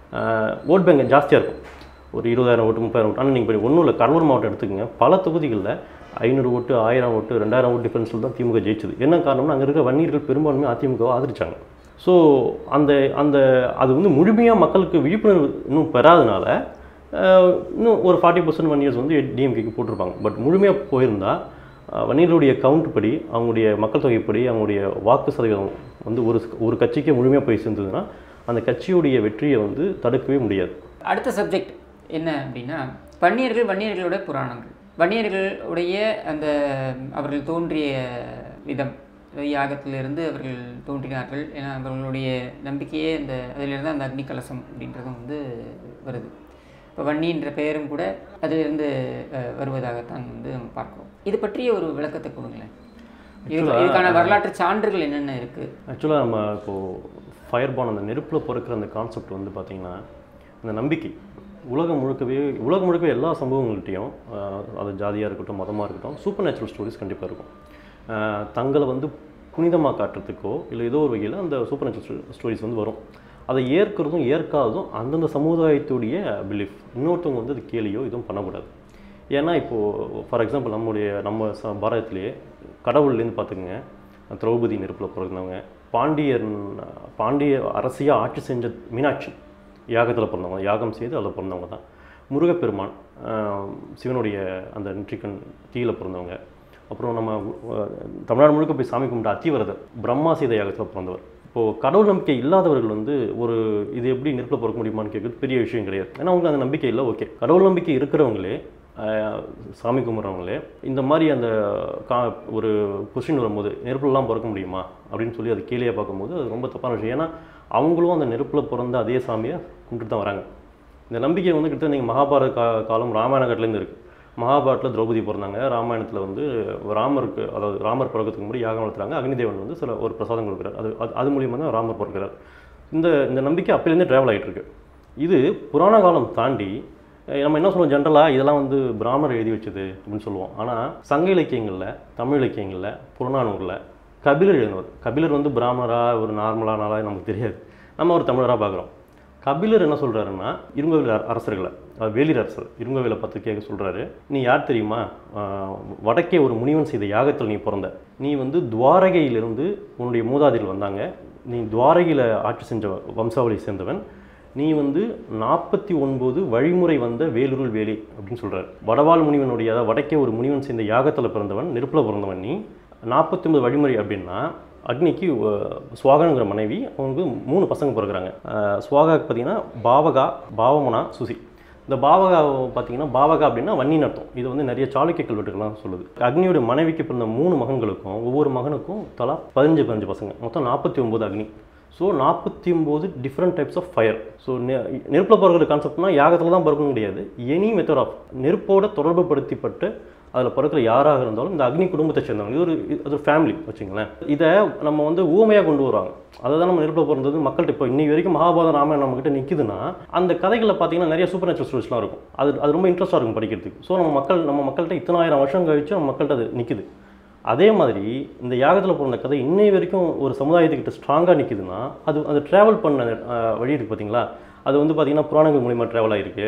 ஓட் பேங்க் ஜாஸ்தியாக இருக்கும் ஒரு இருபதாயிரம் ஓட்டு முப்பதாயிரம் ஓட்டு ஆனால் நீங்கள் ஒன்றும் இல்லை கடலூர் மாவட்டம் எடுத்துக்கங்க பல தொகுதிகளில் ஐநூறு ஓட்டு ஆயிரம் ஓட்டு ரெண்டாயிரம் ஓட்டு டிஃப்ரென்ஸில் தான் திமுக ஜெயிச்சது என்ன காரணம்னா அங்கே இருக்கிற வன்னியர்கள் பெரும்பான்மை அதிமுகவை ஆதரிச்சாங்க ஸோ அந்த அந்த அது வந்து முழுமையாக மக்களுக்கு விழிப்புணர்வு இன்னும் பெறாதனால அஹ், இன்னும் ஒரு ஃபார்ட்டி பர்சன்ட் ஒன் இயர்ஸ் வந்து டிஎம்கேக்கு போட்டிருப்பாங்க பட் முழுமையாக போயிருந்தா அஹ், வன்னியர்களுடைய கவுண்ட் படி அவங்களுடைய மக்கள் தொகைப்படி அவங்களுடைய வாக்கு சதவீதம் வந்து ஒரு ஒரு கட்சிக்கே முழுமையாக போய் சேர்ந்ததுன்னா அந்த கட்சியுடைய வெற்றியை வந்து தடுக்கவே முடியாது அடுத்த சப்ஜெக்ட் என்ன அப்படின்னா வன்னியர்கள் வன்னியர்களோட புராணங்கள் வன்னியர்களுடைய அந்த அவர்கள் தோன்றிய விதம் யாகத்திலிருந்து அவர்கள் தோன்றினார்கள் ஏன்னா அவர்களுடைய நம்பிக்கையே அந்த அதிலிருந்து அந்த அக்னி கலசம் அப்படின்றதும் வந்து வருது இப்போ வன்னின்ற பெயரும் கூட அதிலிருந்து அஹ், வருவதாகத்தான் வந்து நம்ம பார்க்கிறோம் இது பற்றிய ஒரு விளக்கத்தை கொடுங்களேன் இது இதுக்கான வரலாற்று சான்றுகள் என்னென்ன இருக்குது ஆக்சுவலாக நம்ம இப்போது ஃபயர் பான் அந்த நெருப்பில் பிறக்கிற அந்த கான்செப்ட் வந்து பார்த்திங்கன்னா அந்த நம்பிக்கை உலகம் முழுக்கவே உலகம் முழுக்கவே எல்லா சம்பவங்கள்கிட்டையும் ஆஹ், அது ஜாதியாக இருக்கட்டும் மதமாக இருக்கட்டும் சூப்பர் நேச்சுரல் ஸ்டோரிஸ் கண்டிப்பாக இருக்கும் ஆஹ், தங்களை வந்து புனிதமாக காட்டுறதுக்கோ இல்லை ஏதோ ஒரு வகையில் அந்த சூப்பர் நேச்சுரல் ஸ்டோரிஸ் வந்து வரும் அதை ஏற்கிறதும் ஏற்காததும் அந்தந்த சமுதாயத்துடைய பிலீஃப் இன்னொருத்தவங்க வந்து அது கேலியோ இதுவும் பண்ணக்கூடாது ஏன்னா இப்போது ஃபார் எக்ஸாம்பிள் நம்முடைய நம்ம ச பாரதத்திலேயே கடவுள்லேருந்து பார்த்துக்குங்க திரௌபதி நெருப்பில் பிறந்தவங்க பாண்டியன் பாண்டிய அரசியாக ஆட்சி செஞ்ச மீனாட்சி யாகத்தில் பிறந்தவங்க யாகம் செய்து அதில் பிறந்தவங்க தான் முருகப்பெருமான் ஆஹ், சிவனுடைய அந்த நெற்றிக்கண் தீயில பிறந்தவங்க அப்புறம் நம்ம அஹ், தமிழ்நாடு முழுக்க போய் சாமி கும்பிட்ட அத்திவரதர் பிரம்மா சீத யாகத்தில் பிறந்தவர் இப்போது கடவுள் நம்பிக்கை இல்லாதவர்கள் வந்து ஒரு இது எப்படி நெருப்பில் பிறக்க முடியுமான்னு கேட்குறது பெரிய விஷயம் கிடையாது ஏன்னா அவங்களுக்கு அந்த நம்பிக்கை இல்லை ஓகே கடவுள் நம்பிக்கை இருக்கிறவங்களே ஆஹ், சாமி கும்பிட்றவங்களே இந்த மாதிரி அந்த கா ஒரு கொஸ்டின் வரும்போது நெருப்புலலாம் பிறக்க முடியுமா அப்படின்னு சொல்லி அது கீழே பார்க்கும்போது அது ரொம்ப தப்பான விஷயம் ஏன்னா அவங்களும் அந்த நெருப்பில் பிறந்த அதே சாமியை கும்பிட்டு தான் வராங்க இந்த நம்பிக்கை வந்து கிட்ட நீங்கள் மகாபாரத கா காலம் ராமாயண காட்டிலேருந்து இருக்குது மகாபாரத்தில் திரௌபதி பிறந்தாங்க ராமாயணத்தில் வந்து ராமருக்கு அதாவது ராமர் பிறக்கிறதுக்கு முன்னாடி யாகம் நடத்துறாங்க அக்னிதேவன் வந்து சில ஒரு பிரசாதம் கொடுக்குறாரு அது அது அது மூலியமாக தான் ராமர் பிறக்கிறார் இந்த இந்த நம்பிக்கை அப்போலேருந்தே ட்ராவல் ஆகிட்டு இருக்கு இது புராண காலம் தாண்டி அஹ் நம்ம என்ன சொல்லுவோம் ஜென்ரலாக இதெல்லாம் வந்து பிராமர் எழுதி வச்சது அப்படின்னு சொல்லுவோம் ஆனால் சங்க இலக்கியங்களில் தமிழ் இலக்கியங்களில் புறநானூரில் கபிலர் எழுதினவர் கபிலர் வந்து பிராமணரா ஒரு நார்மலானாலா நமக்கு தெரியாது நம்ம ஒரு தமிழராக பார்க்குறோம் கபிலர் என்ன சொல்றாருன்னா இருங்கோவில் அர- அரசர்களை அஹ் வேளிர் அரசர் இருங்கோவிலை பார்த்து கேட்க சொல்றாரு நீ யார் தெரியுமா ஆஹ் வடக்கே ஒரு முனிவன் செய்த யாகத்தில் நீ பிறந்த நீ வந்து துவாரகையிலிருந்து உன்னுடைய மூதாதையர்கள் வந்தாங்க நீ துவாரகையில் ஆட்சி செஞ்ச வம்சாவளியை சேர்ந்தவன் நீ வந்து நாற்பத்தி ஒன்பது வழிமுறை வந்த வேலுருள் வேலி அப்படின்னு சொல்றாரு வடவாள் முனிவனுடைய அதாவது வடக்கே ஒரு முனிவன் சேர்ந்த யாகத்தில் பிறந்தவன் நெருப்பில் பிறந்தவன் நீ நாற்பத்தி ஒன்பது வழிமுறை அப்படின்னா அக்னிக்கு அஹ், சுவாகாங்கிற மனைவி அவங்களுக்கு மூணு பசங்க பிறகுறாங்க அஹ், சுவாகாக்கு பார்த்தீங்கன்னா பாவகா பாவமனா சுசி இந்த பாவகா பார்த்தீங்கன்னா பாவகா அப்படின்னா வன்னின்னு அர்த்தம் இது வந்து நிறைய சாளுக்கிய கல்வெட்டுகள்லாம் சொல்லுது அக்னியோட மனைவிக்கு பிறந்த மூணு மகன்களுக்கும் ஒவ்வொரு மகனுக்கும் தலா பதினஞ்சு பதினஞ்சு பசங்க மொத்தம் நாற்பத்தி ஒம்பது அக்னி ஸோ நாற்பத்தி ஒம்பது different types of fire so நெருப்பில் பிறகுற கான்செப்ட்னா யாகத்தில் தான் பிறக்கணும் கிடையாது எனி மெத்தட் ஆஃப் நெருப்போட தொடர்பு படுத்திப்பட்டு அதில் பிறக்கிற யாராக இருந்தாலும் இந்த அக்னி குடும்பத்தை சேர்ந்தவங்க இது ஒரு இது அது ஒரு ஃபேமிலி வச்சுங்களேன் இதை நம்ம வந்து ஊமையாக கொண்டு வருவாங்க அதை தான் நம்ம நெருப்பில் பிறந்தது மக்கள்கிட்ட இப்போ இன்னைக்கு வரைக்கும் மகாபாரதம் ராமாயணம் நம்மகிட்ட நிற்குதுன்னா அந்த கதைகளில் பார்த்தீங்கன்னா நிறைய சூப்பர் நேச்சுரல் ஸ்டோரிஸ்லாம் இருக்கும் அது அது ரொம்ப இன்ட்ரெஸ்ட்டாக இருக்கும் படிக்கிறதுக்கு ஸோ நம்ம மக்கள் நம்ம மக்கள்கிட்ட இத்தனாயிரம் வருஷம் கழிச்சு நம்ம மக்கள்கிட்ட அது நிற்குது அதே மாதிரி இந்த யாகத்தில் பிறந்த கதை இன்னை வரைக்கும் ஒரு சமுதாயத்துக்கிட்ட ஸ்ட்ராங்காக நிற்குதுன்னா அது அது ட்ராவல் பண்ண அஹ், வழி இருக்குது பார்த்தீங்களா அது வந்து பார்த்தீங்கன்னா புராணங்கள் மூலிமா ட்ராவல் ஆகிருக்கு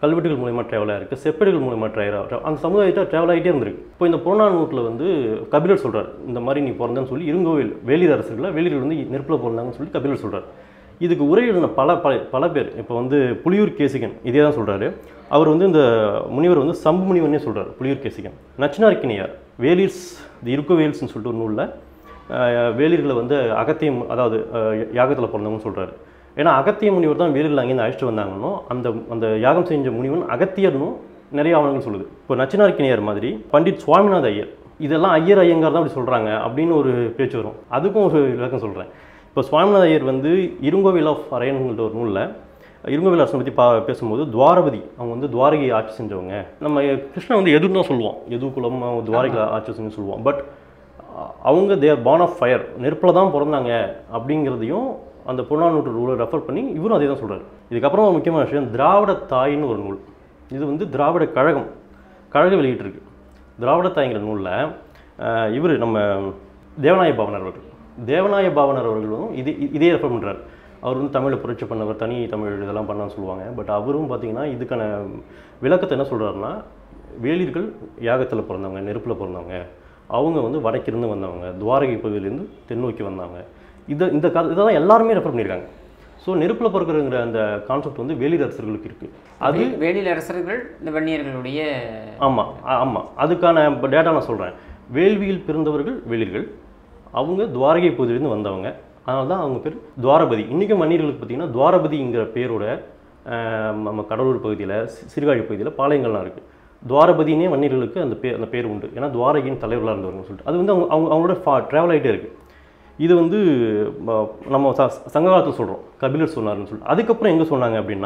கல்வெட்டுகள் மூலயமா ட்ராவல் ஆயிருக்கு செப்பேடுகள் மூலயமா ட்ராவல் அந்த சமுதாயத்தை ட்ராவல் ஆகிட்டே இருந்திருக்கு இப்போ இந்த புறநானூற்றில் வந்து கபிலர் சொல்றார் இந்த மாதிரி நீ பிறந்தன்னு சொல்லி இருங்கோவில் வேலிர் அரசுகளை வேலிர் வந்து நெருப்பில் பிறந்தாங்கன்னு சொல்லி கபிலர் சொல்றார் இதுக்கு உரை எழுதின பல பல பல பேர் இப்போ வந்து புலியூர் கேசிகன் இதே தான் சொல்கிறாரு அவர் வந்து இந்த முனிவர் வந்து சம்பு முனிவனே சொல்றார் புலியூர் கேசிகன் நச்சினார்க்கினியார் வேலிர்ஸ் தி இருக்க வேல்ஸ்னு சொல்லிட்டு ஒரு நூலில் வேலிர்களை வந்து அகத்தியம் அதாவது யாகத்தில் பிறந்தவங்கன்னு சொல்றாரு ஏன்னா அகத்திய முனிவர் தான் வேலிர்கள் அங்கேருந்து அழைச்சிட்டு வந்தாங்கன்னோ அந்த அந்த யாகம் செஞ்ச முனிவன் அகத்தியர்னும் நிறைய ஆவணங்கள் சொல்லுது இப்போ நச்சினார்க்கினியார் மாதிரி பண்டிட் சுவாமிநாத ஐயர் இதெல்லாம் ஐயர் ஐயங்கார் தான் அப்படி சொல்கிறாங்க அப்படின்னு ஒரு பேச்சு வரும் அதுக்கும் ஒரு விளக்கம் சொல்கிறேன் இப்போ சுவாமிநாத ஐயர் வந்து இருங்கோவில் ஆஃப் அரையன்கிற ஒரு நூலில் இருங்கோவில் அரசனை பற்றி பா பேசும்போது துவாரபதி அவங்க வந்து துவாரகை ஆட்சி செஞ்சவங்க நம்ம கிருஷ்ணன் வந்து எதுன்னு தான் சொல்லுவோம் எது குலம் துவாரகை ஆட்சி செஞ்சு சொல்லுவோம் பட் அவங்க தேர் பார்ன் ஆஃப் ஃபயர் நெருப்பில் தான் பிறந்தாங்க அப்படிங்கிறதையும் அந்த புறநானூற்று ரூலை ரெஃபர் பண்ணி இவரும் அதே தான் சொல்கிறார் இதுக்கப்புறம் ஒரு முக்கியமான விஷயம் திராவிட தாயின்னு ஒரு நூல் இது வந்து திராவிட கழகம் கழகம் வெளியிட்டிருக்கு திராவிட தாய்ங்கிற நூலில் இவர் நம்ம தேவநாய பாவனர் அவர்கள் தேவநாய பாவனர் அவர்களும் இது இதே ரெஃபர் பண்ணுறார் அவர் வந்து தமிழை புரட்சி பண்ணவர் தனி தமிழ் இதெல்லாம் பண்ணான்னு சொல்லுவாங்க பட் அவரும் பார்த்தீங்கன்னா இதுக்கான விளக்கத்தை என்ன சொல்கிறாருன்னா வேலிர்கள் யாகத்தில் பிறந்தவங்க நெருப்பில் பிறந்தவங்க அவங்க வந்து வடக்கிருந்து வந்தவங்க துவாரகை பகுதியிலேருந்து தென்னோக்கி வந்தவங்க இதை இந்த கதை இதெல்லாம் எல்லாருமே ரெஃபர் பண்ணியிருக்காங்க ஸோ நெருப்பில் பிறக்கிறங்கிற அந்த கான்செப்ட் வந்து வேலிர் அரசர்களுக்கு இருக்குது அது வேலியில் அரசர்கள் இந்த வன்னியர்களுடைய ஆமாம் ஆமாம் அதுக்கான டேட்டா நான் சொல்கிறேன் வேள்வியில் பிறந்தவர்கள் வெளிர்கள் அவங்க துவாரகை பகுதியிலேருந்து வந்தவங்க அதனால தான் அவங்க பேர் துவாரபதி இன்றைக்கும் மன்னர்களுக்கு பார்த்தீங்கன்னா துவாரபதிங்கிற பேரோட ஆஹ், நம்ம கடலூர் பகுதியில் சிறுகாழி பகுதியில் பாளையங்கள்லாம் இருக்குது துவாரபதினே வன்னியர்களுக்கு அந்த பேர் அந்த பேர் உண்டு ஏன்னா துவாரகின் தலைவர்களாக இருந்தவங்கன்னு சொல்லிட்டு அது வந்து அவங்க அவங்க அவங்களோட ஃபா ட்ராவல் ஆகிட்டே இருக்குது இது வந்து ம- நம்ம ச சங்க காலத்தில் சொல்கிறோம் கபிலர் சொன்னார்னு சொல்லிட்டு அதுக்கப்புறம் எங்கே சொன்னாங்க அப்படின்னா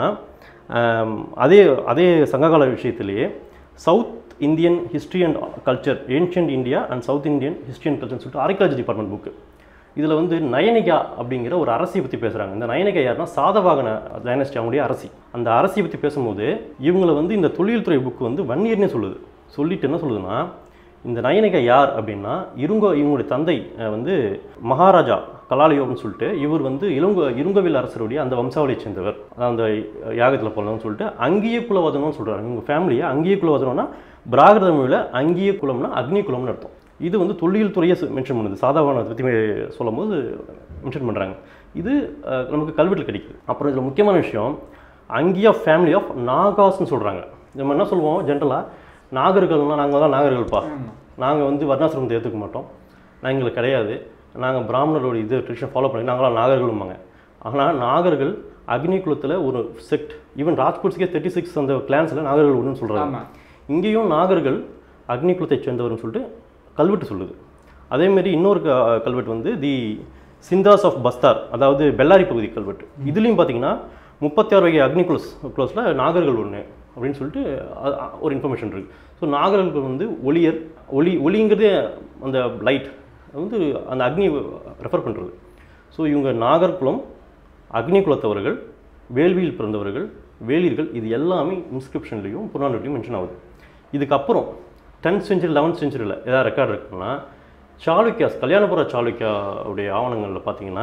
ஆம், அதே அதே சங்ககால விஷயத்திலேயே South Indian history and culture ancient India and South Indian history and கல்ச்சர்னு சொல்லிட்டு ஆர்கியாலஜி டிபார்ட்மெண்ட் புக்கு இதில் வந்து நயனிகா அப்படிங்கிற ஒரு அரசியை பற்றி பேசுகிறாங்க இந்த நயனிகா யாருன்னா சாதவாகன டைனஸ்டி அவங்களுடைய அரசி அந்த அரசியை பற்றி பேசும்போது இவங்களை வந்து இந்த தொழில் துறை புக்கு வந்து வன்னியர்னே சொல்லுது சொல்லிட்டு என்ன சொல்லுதுன்னா இந்த நயனிகா யார் அப்படின்னா இருங்கோ இவங்களுடைய தந்தை அஹ், வந்து மகாராஜா கலாலயோன்னு சொல்லிட்டு இவர் வந்து இளங்கோ இருங்கோவில் அரசருடைய அந்த வம்சாவளியை சேர்ந்தவர் அதான் அந்த யாகத்தில் பிறந்தவங்கன்னு சொல்லிட்டு அங்கேயே குலவதனம்னு சொல்கிறாங்க இவங்க ஃபேமிலியை அங்கேயே குலவதனம்னா பிராகிருத மொழியில் அங்கேய குலம்னா அக்னி குலம்னு அர்த்தம் இது வந்து தொல்லியல் துறையை மென்ஷன் பண்ணுது சாதாரண பற்றி சொல்லும்போது மென்ஷன் பண்ணுறாங்க இது அஹ், நமக்கு கல்வெட்டில் கிடைக்குது அப்புறம் இதில் முக்கியமான விஷயம் அங்கியா ஃபேமிலி ஆஃப் நாகாஸ்னு சொல்கிறாங்க நம்ம என்ன சொல்லுவோம் ஜென்ரலாக நாகர்கள்லாம் நாங்கள் தான் நாகர்கள்ப்பா நாங்கள் வந்து வர்ணாசிரமத்தை ஏற்றுக்க மாட்டோம் நான் எங்களுக்கு கிடையாது நாங்கள் பிராமணரோட இது ட்ரெடிஷன் ஃபாலோ பண்ணி நாங்களாம் நாகர்களும்பாங்க ஆனால் நாகர்கள் அக்னி குலத்தில் ஒரு செக்ட் ஈவன் ராஜ்புட்ஸ்க்கே தேர்ட்டி சிக்ஸ் அந்த கிளான்ஸில் நாகர்கள் ஒன்றுன்னு சொல்கிறாங்க ஆமா. இங்கேயும் நாகர்கள் அக்னி குலத்தை சேர்ந்தவர்னு சொல்லிட்டு கல்வெட்டு சொல்லுது அதேமாரி இன்னொரு க- கல்வெட்டு வந்து தி சிந்தாஸ் ஆஃப் பஸ்தார் அதாவது பெல்லாரி பகுதி கல்வெட்டு இதுலேயும் பார்த்தீங்கன்னா முப்பத்தி ஆறு வகை அக்னி குலஸ் குலஸில் நாகர்கள் ஒன்று அப்படின்னு சொல்லிட்டு அ- அ- ஒரு இன்ஃபர்மேஷன் இருக்குது ஸோ நாகர்கள் வந்து ஒளியர் ஒளி ஒளிங்கிறதே அந்த லைட் வந்து அந்த அக்னி ரெஃபர் பண்ணுறது ஸோ இவங்க நாகர்குலம் அக்னி குலத்தவர்கள் வேள்வியில் பிறந்தவர்கள் வேலிர்கள் இது எல்லாமே இன்ஸ்கிரிப்ஷன்லையும் புறநானூட்லையும் மென்ஷன் ஆகுது இதுக்கப்புறம் டென்த் செஞ்சுரி லெவன்த் செஞ்சுரியில் ஏதாவது ரெக்கார்ட் இருக்குன்னா சாளுக்கியாஸ் கல்யாணபுர சாளுக்கியாவுடைய ஆவணங்களில் பார்த்தீங்கன்னா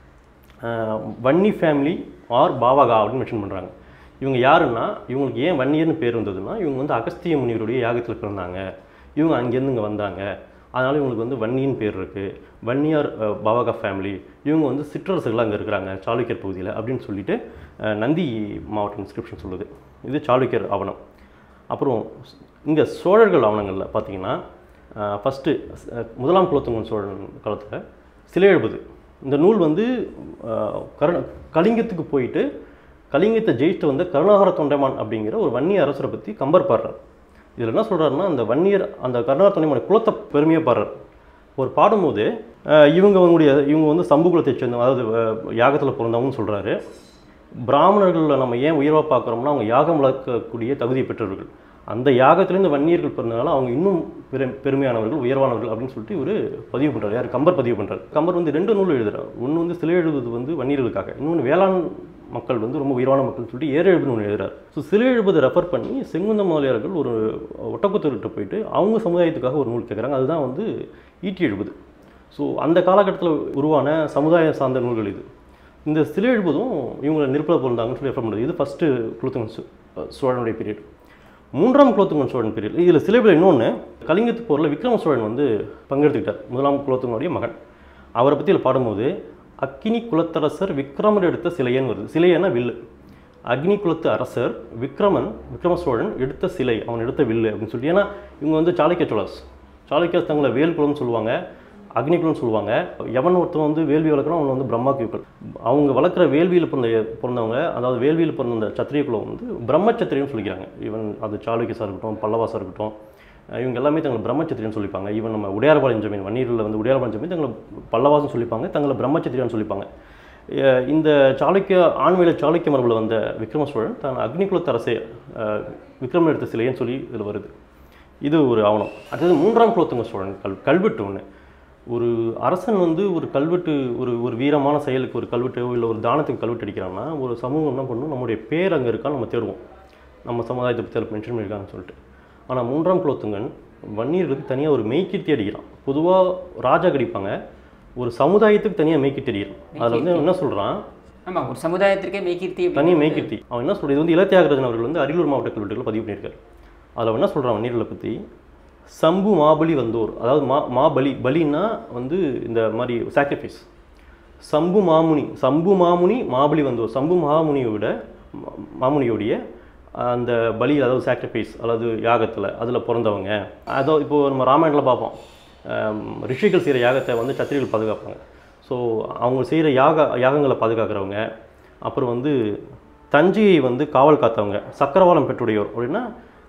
ஆஹ், வன்னி ஃபேமிலி ஆர் பாவகா அப்படின்னு மென்ஷன் பண்ணுறாங்க இவங்க யாருன்னா இவங்களுக்கு ஏன் வன்னியர்னு பேர் வந்ததுன்னா இவங்க வந்து அகஸ்திய முனிவருடைய யாகத்தில் பிறந்தாங்க இவங்க அங்கேருந்து இங்கே வந்தாங்க அதனால் இவங்களுக்கு வந்து வன்னியின் பேர் இருக்குது வன்னியார் அஹ், பாவகா ஃபேமிலி இவங்க வந்து சிற்றரசுகள் அங்கே இருக்கிறாங்க சாளுக்கியர் பகுதியில் அப்படின்னு சொல்லிட்டு அஹ், நந்தி மாவட்ட இன்ஸ்கிரிப்ஷன் சொல்லுது இது சாளுக்கியர் ஆவணம் அப்புறம் இங்கே சோழர்கள் ஆவணங்களில் பார்த்தீங்கன்னா ஃபஸ்ட்டு முதலாம் குலோத்துங்கன் சோழன் காலத்தில் சிலை எழுபது இந்த நூல் வந்து அஹ், கருண கலிங்கத்துக்கு போயிட்டு கலிங்கத்தை ஜெயிச்சுட்டு வந்த கருணாகர தொண்டைமான் அப்படிங்கிற ஒரு வன்னிய அரசரை பற்றி கம்பர் பாடுறார் இதில் என்ன சொல்கிறாருன்னா அந்த வன்னியர் அந்த கருணாகர தொண்டைமான் குலத்தை பெருமையாக பாடுறார் ஒரு பாடும்போது அஹ், இவங்க அவங்களுடைய இவங்க வந்து சம்பு குலத்தை சேர்ந்தவங்க அதாவது யாகத்தில் பிறந்தவங்கன்னு சொல்கிறாரு பிராமணர்களில் நம்ம ஏன் உயர்வாக பார்க்குறோம்னா அவங்க யாகம் வளர்க்கக்கூடிய தகுதி பெற்றவர்கள் அந்த யாகத்திலேருந்து வன்னியர்கள் பிறந்தனால அவங்க இன்னும் பெரு பெருமையானவர்கள் உயர்வானவர்கள் அப்படின்னு சொல்லிட்டு இவர் பதிவு பண்ணுறாரு யார் கம்பர் பதிவு பண்ணுறாரு கம்பர் வந்து ரெண்டு நூல் எழுதுறாரு ஒன்று வந்து சிலை எழுதுவது வந்து வன்னியர்களுக்காக இன்னொன்று வேளாண் மக்கள் வந்து ரொம்ப உயர்வான மக்கள் சொல்லிட்டு ஏறு எழுபது ஒன்று எழுதுறாரு ஸோ சிலை எழுபது ரெஃபர் பண்ணி செங்குந்த முதலியார்கள் ஒரு ஒட்டக்குத்தர்கிட்ட போயிட்டு அவங்க சமுதாயத்துக்காக ஒரு நூல் கேட்குறாங்க அதுதான் வந்து ஈட்டி எழுபது ஸோ அந்த காலகட்டத்தில் உருவான சமுதாய சார்ந்த நூல்கள் இது இந்த சிலை எழுபதும் இவங்களை நெருப்பில் பிறந்தாங்கன்னு சொல்லி ரெஃபர் பண்ணுறது இது ஃபஸ்ட்டு குளுத்துங்க சோழனுடைய பீரியட் மூன்றாம் குலோத்துங்கன் சோழன் பீரியட் இதில் சில பேர் இன்னொன்று கலிங்கத்து போரில் விக்ரம சோழன் வந்து பங்கெடுத்துக்கிட்டார் முதலாம் குலோத்துங்கனுடைய மகன் அவரை பற்றி இதில் பாடும்போது அக்கினி குலத்தரசர் விக்ரமர் எடுத்த சிலையன்னு வருது சிலையன்னா வில்லு அக்னி குலத்து அரசர் விக்ரமன் விக்ரம சோழன் எடுத்த சிலை அவன் எடுத்த வில்லு அப்படின்னு சொல்லி ஏன்னா இவங்க வந்து சாளுக்கிய சோழர்ஸ் சாளுக்கியஸ் தங்களை வேல்குலம்னு சொல்லுவாங்க அக்னிகுலம்னு சொல்லுவாங்க எவன் ஒருத்தன் வந்து வேள்வி வளர்க்குறான் அவன் வந்து பிரம்மாக்கியுக்கள் அவங்க வளர்க்குற வேள்வியில் பிறந்த பிறந்தவங்க அதாவது வேள்வியில் பிறந்த அந்த சத்திரிய குலம் வந்து பிரம்மச்சத்திரியன்னு சொல்லிக்கிறாங்க ஈவன் அது சாளுக்கியஸாக இருக்கட்டும் பல்லவாசாக இருக்கட்டும் அஹ் இவங்க எல்லாமே தங்களை பிரம்மச்சத்திரியன்னு சொல்லிப்பாங்க ஈவன் நம்ம உடையார்பாளையம் ஜமீன் வன்னீரில் வந்து உடையார்பாளையம் ஜமீன் தங்களை பல்லவாசம் சொல்லிப்பாங்க தங்களை பிரம்மச்சத்திரியன்னு சொல்லிப்பாங்க அஹ் இந்த சாளுக்கிய ஆண்மையில சாளுக்கிய மரபில் வந்த விக்ரம சோழன் தான் அக்னிகுலத்து அரசே அஹ் விக்ரமன் எடுத்த சிலைன்னு சொல்லி இதில் வருது இது ஒரு ஆவணம் அடுத்தது மூன்றாம் குலோத்துங்க சோழன் கல் கல்வெட்டு ஒன்று ஒரு அரசன் வந்து ஒரு கல்வெட்டு ஒரு ஒரு வீரமான செயலுக்கு ஒரு கல்வெட்டோ இல்லை ஒரு தானத்துக்கு கல்வெட்டு அடிக்கிறான்னா ஒரு சமூகம் என்ன பண்ணும் நம்முடைய பேர் அங்கே இருக்கான்னு நம்ம தேடுவோம் நம்ம சமுதாயத்தை பற்றி அதில் மென்ஷன் பண்ணியிருக்காங்கன்னு சொல்லிட்டு ஆனால் மூன்றாம் குலோத்துங்கன் வன்னியர்களுக்கு தனியாக ஒரு மெய்க்கீர்த்தி அடிக்கிறான் பொதுவாக ராஜா கடிப்பாங்க ஒரு சமுதாயத்துக்கு தனியாக மெய்க்கீர்த்தி அடிக்கிறான் அதில் வந்து என்ன சொல்கிறான் ஆமாம் ஒரு சமுதாயத்திற்கே மெய்கீர்த்தி அப்படி- தனி மெய்கீர்த்தி அவன் என்ன சொல்றது இது வந்து இலத்தியாகராஜன் அவர்கள் வந்து அரியலூர் மாவட்ட கல்வெட்டுகளை பதிவு பண்ணியிருக்காரு அதில் அவன் என்ன சொல்கிறான் வன்னியர்களை பற்றி சம்பு மாபலி வந்தோர் அதாவது மா மாபலி பலின்னா வந்து இந்த மாதிரி சாக்ரிஃபைஸ் சம்பு மாமுனி சம்பு மாமுனி மாபலி வந்தோர் சம்பு மாமுனியை விட மா- மாமுனியோடைய அந்த பலி அதாவது சாக்ரிஃபைஸ் அல்லது யாகத்தில் அதில் பிறந்தவங்க அதோ இப்போது நம்ம ராமாயணத்தில் பார்ப்போம் ஆம், ரிஷிகள் செய்கிற யாகத்தை வந்து சத்திரிகள் பாதுகாப்பாங்க ஸோ அவங்க செய்கிற யாக யாகங்களை பாதுகாக்கிறவங்க அப்புறம் வந்து தஞ்சையை வந்து காவல் காத்தவங்க சக்கரவாளம் பெற்றுடையோர் அப்படின்னா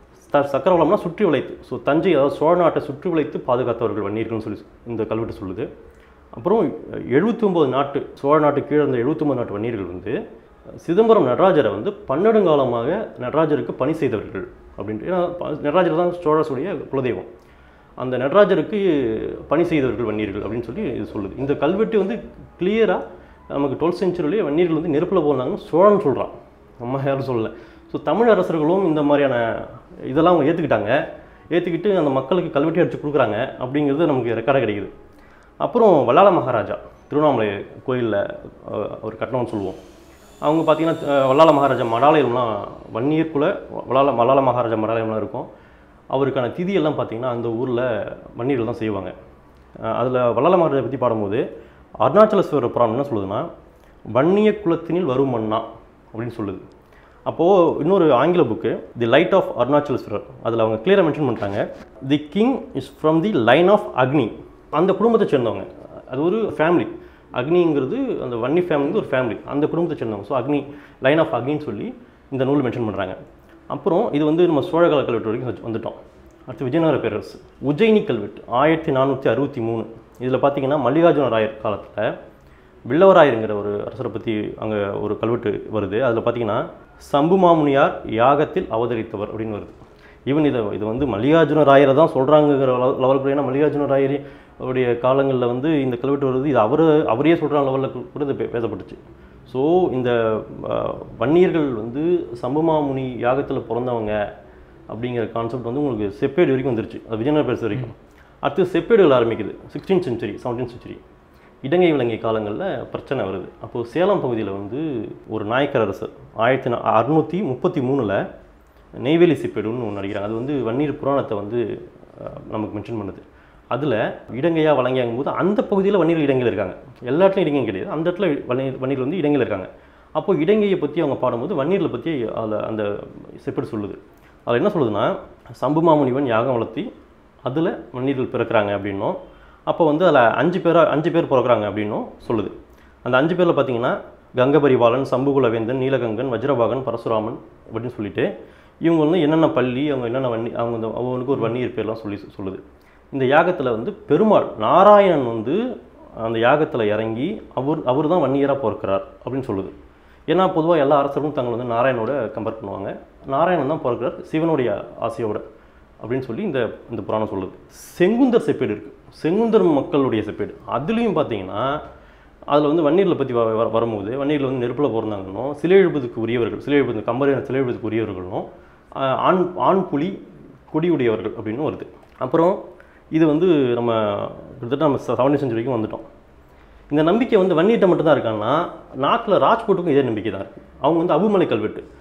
த சக்கரவாளம்னா சுற்றி வளைத்து ஸோ தஞ்சை அதாவது சோழ நாட்டை சுற்றி வளைத்து பாதுகாத்தவர்கள் வன்னியர்கள்னு சொல்லி இந்த கல்வெட்டு சொல்லுது அப்புறம் எழுபத்தி ஒம்பது நாட்டு சோழ நாட்டு கீழே இருந்த எழுபத்தி ஒம்பது நாட்டு வன்னியர்கள் வந்து சிதம்பரம் நடராஜரை வந்து பன்னெடுங்காலமாக நடராஜருக்கு பணி செய்தவர்கள் அப்படின்ட்டு ஏன்னா ப- நடராஜர் தான் சோழசுடைய குலதெய்வம் அந்த நடராஜருக்கு பணி செய்தவர்கள் வன்னியர்கள் அப்படின்னு சொல்லி இது சொல்லுது இந்த கல்வெட்டு வந்து கிளியராக நமக்கு டுவெல்த் செஞ்சுரியிலேயே வன்னியர்கள் வந்து நெருப்பில் போனாங்கன்னு சோழன் சொல்கிறான் நம்ம யாரும் சொல்லல ஸோ தமிழ் அரசர்களும் இந்த மாதிரியான இதெல்லாம் அவங்க ஏற்றுக்கிட்டாங்க ஏற்றுக்கிட்டு அந்த மக்களுக்கு கல்வெட்டி அடிச்சு கொடுக்குறாங்க அப்படிங்கிறது நமக்கு ரெக்கார்டாக கிடைக்குது அப்புறம் வல்லாள மகாராஜா திருவண்ணாமலை கோயிலில் ஒரு கட்டணம்னு சொல்லுவோம் அவங்க பார்த்தீங்கன்னா அஹ், வல்லாள மகாராஜா மடாலயம்லாம் வன்னியர் குல வல்லாள வல்லாள மகாராஜா மடாலயம்லாம் இருக்கும் அவருக்கான திதியெல்லாம் பார்த்தீங்கன்னா அந்த ஊரில் வன்னியர்கள் தான் செய்வாங்க அதில் வல்லாள மகாராஜா பற்றி பாடும்போது அருணாச்சலேஸ்வரர் புராணம் என்ன சொல்லுதுன்னா வன்னிய குலத்தினில் வரும் மன்னா அப்படின்னு சொல்லுது அப்போது இன்னொரு ஆங்கில book the light of Arunachaleswarar அதில் அவங்க கிளியராக மென்ஷன் பண்ணிட்டாங்க the king is from the line of Agni அந்த குடும்பத்தை சேர்ந்தவங்க அது ஒரு ஃபேமிலி அக்னிங்கிறது அந்த வன்னி ஃபேமிலி ஒரு ஃபேமிலி அந்த குடும்பத்தை சேர்ந்தவங்க ஸோ அக்னி லைன் ஆஃப் அக்னின்னு சொல்லி இந்த நூல் மென்ஷன் பண்ணுறாங்க அப்புறம் இது வந்து நம்ம சோழகால கல்வெட்டு வரைக்கும் வச்சு- வந்துட்டோம் அடுத்து விஜயநகர பேரரசு உஜ்ஜயினி கல்வெட்டு ஆயிரத்தி நானூற்றி அறுபத்தி மூணு இதில் பார்த்தீங்கன்னா மல்லிகார்ஜுன ராயர் காலத்தில் வில்லவராயருங்கிற ஒரு அரசரை பற்றி அங்கே ஒரு கல்வெட்டு வருது அதில் பார்த்தீங்கன்னா சம்புமாமுனியார் யாகத்தில் அவதரித்தவர் அப்படின்னு வருது ஈவன் இதை இது வந்து மல்லிகார்ஜுன ராயரை தான் சொல்கிறாங்கிற லெவலுக்கு ஏன்னா மல்லிகார்ஜுன ராயரி அவருடைய காலங்களில் வந்து இந்த கல்வெட்டு வருது இது அவர் அவரே சொல்கிற லெவலில் கூட இது பே- பேசப்பட்டுச்சு ஸோ இந்த அஹ், வன்னியர்கள் வந்து சம்புமாமுனி யாகத்தில் பிறந்தவங்க அப்படிங்கிற கான்செப்ட் வந்து உங்களுக்கு செப்பேடு வரைக்கும் வந்துருச்சு அது விஜயநகர பேச வரைக்கும் அடுத்து செப்பேடுகள் ஆரம்பிக்குது சிக்ஸ்டீன் செஞ்சுரி செவன்டீன் செஞ்சுரி இடங்கை விலங்கிய காலங்களில் பிரச்சனை வருது அப்போது சேலம் பகுதியில் வந்து ஒரு நாயக்கர் அரசர் ஆயிரத்தி நா அறுநூற்றி முப்பத்தி மூணில் நெய்வேலி செப்பேடுன்னு ஒன்று நடிக்கிறாங்க அது வந்து வன்னீர் புராணத்தை வந்து அஹ், நமக்கு மென்ஷன் பண்ணுது அதில் இடங்கையாக வழங்கியாகும் போது அந்த பகுதியில் வன்னீர் இடங்கள் இருக்காங்க எல்லா இடத்துலையும் இடங்கையும் கிடையாது அந்த இடத்துல வன்னீர் வன்னீர் வந்து இடங்கள் இருக்காங்க அப்போ இடங்கையை பற்றி அவங்க பாடும்போது வன்னீரில் பற்றி அதில் அந்த செப்பேடு சொல்லுது அதில் என்ன சொல்லுதுன்னா சம்புமாமுனிவன் யாகம் வளர்த்தி அதில் வன்னீர்கள் பிறக்கிறாங்க அப்படின்னும் அப்போ வந்து அதில் அஞ்சு பேரா அஞ்சு பேர் பிறக்கிறாங்க அப்படின்னும் சொல்லுது அந்த அஞ்சு பேரில் பார்த்தீங்கன்னா கங்கபரிவாளன் சம்புகுலவேந்தன் நீலகங்கன் வஜ்ரபாகன் பரசுராமன் அப்படின்னு சொல்லிட்டு இவங்க வந்து என்னென்ன பள்ளி அவங்க என்னென்ன வன்னி அவங்க வந்து அவங்களுக்கு ஒரு வன்னியர் பேர்லாம் சொல்லி சொல்லுது இந்த யாகத்தில் வந்து பெருமாள் நாராயணன் வந்து அந்த யாகத்தில் இறங்கி அவர் அவர் தான் வன்னியராக பிறக்கிறார் அப்படின்னு சொல்லுது ஏன்னா பொதுவாக எல்லா அரசரும் தங்களை வந்து நாராயணோட கம்பேர் பண்ணுவாங்க நாராயணன் தான் பிறக்கிறார் சிவனுடைய ஆசையோட அப்படின்னு சொல்லி இந்த இந்த புராணம் சொல்லுது செங்குந்தர் செப்பேடு இருக்குது செங்குந்தர் மக்களுடைய செப்பேடு அதுலேயும் பார்த்தீங்கன்னா அதில் வந்து வன்னீரில் பற்றி வ வ- வரும்போது வன்னீரில் வந்து நெருப்பில் பிறந்தாங்கன்னும் சிலை எழுப்பதுக்கு உரியவர்கள் சிலை எழுப்பது கம்பரியான சிலை எழுப்பதுக்கு உரியவர்களும் ஆஹ், ஆண் ஆண் புலி கொடியுடையவர்கள் அப்படின்னு வருது அப்புறம் இது வந்து நம்ம கிட்டத்தட்ட நம்ம செவன்டி செஞ்சுரி வரைக்கும் வந்துட்டோம் இந்த நம்பிக்கை வந்து வன்னியிட்ட மட்டும் தான் இருக்காங்கன்னா நாட்டில் ராஜ்கோட்டுக்கும் இதே நம்பிக்கை தான் இருக்குது அவங்க வந்து அபுமலை கல்வெட்டு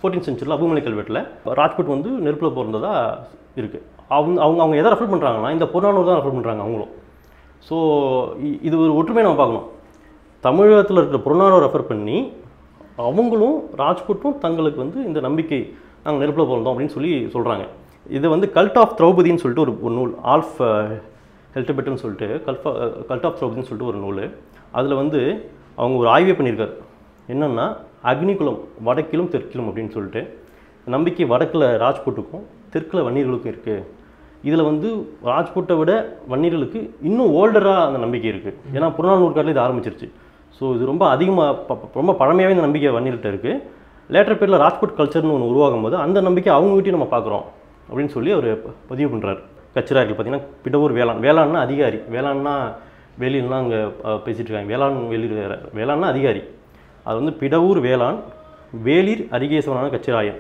ஃபோர்டீன் சென்ச்சுரியில் அபுமலை கல்வெட்டில் ராஜ்புட் வந்து நெருப்பில் பிறந்ததா இருக்குது அவங்க அவங்க அவங்க எதை ரெஃபர் பண்ணுறாங்கன்னா இந்த புறநானூறு தான் ரெஃபர் பண்ணுறாங்க அவங்களும் ஸோ இது ஒரு ஒற்றுமையை நம்ம பார்க்கணும் தமிழகத்தில் இருக்கிற புறநானூறு ரெஃபர் பண்ணி அவங்களும் ராஜ்புட்டும் தங்களுக்கு வந்து இந்த நம்பிக்கை நாங்கள் நெருப்பில் பிறந்தோம் அப்படின்னு சொல்லி சொல்கிறாங்க இது வந்து கல்ட் ஆஃப் திரௌபதின்னு சொல்லிட்டு ஒரு ஒரு நூல் ஆல்ஃப் ஹெல்டபெட்டுன்னு சொல்லிட்டு கல்ஃபா கல்ட் ஆஃப் திரௌபதின்னு சொல்லிட்டு ஒரு நூல் அதில் வந்து அவங்க ஒரு ஆய்வே பண்ணியிருக்காரு என்னென்னா அக்னிகுலம் வடக்கிலும் தெற்கிலும் அப்படின்னு சொல்லிட்டு நம்பிக்கை வடக்கில் ராஜ்புட்டுக்கும் தெற்கில் வன்னியர்களுக்கும் இருக்குது இதில் வந்து ராஜ்புட்டை விட வன்னியர்களுக்கு இன்னும் ஓல்டராக அந்த நம்பிக்கை இருக்குது ஏன்னா புறநானூறு காட்டில் இது ஆரம்பிச்சிருச்சு ஸோ இது ரொம்ப அதிகமாக ரொம்ப பழமையாகவே இந்த நம்பிக்கை வன்னியர்கிட்ட இருக்குது லேட்டர் பீரியடில் ராஜ்புட் கல்ச்சர்னு ஒன்று உருவாகும் போது அந்த நம்பிக்கை அவங்ககிட்டயும் நம்ம பார்க்குறோம் அப்படின்னு சொல்லி அவர் பதிவு பண்ணுறாரு கச்சிரார்கள் பார்த்தீங்கன்னா பிடவூர் வேளாண் வேளாண்னா அதிகாரி வேளாண்னா வெளியிலாம் அங்கே பேசிகிட்டு இருக்காங்க வேளாண் வெளியில் வேற வேளாண்னா அதிகாரி அது வந்து பிடவூர் வேளாண் வேளிர் அரிகேசவனான கச்சிராயன்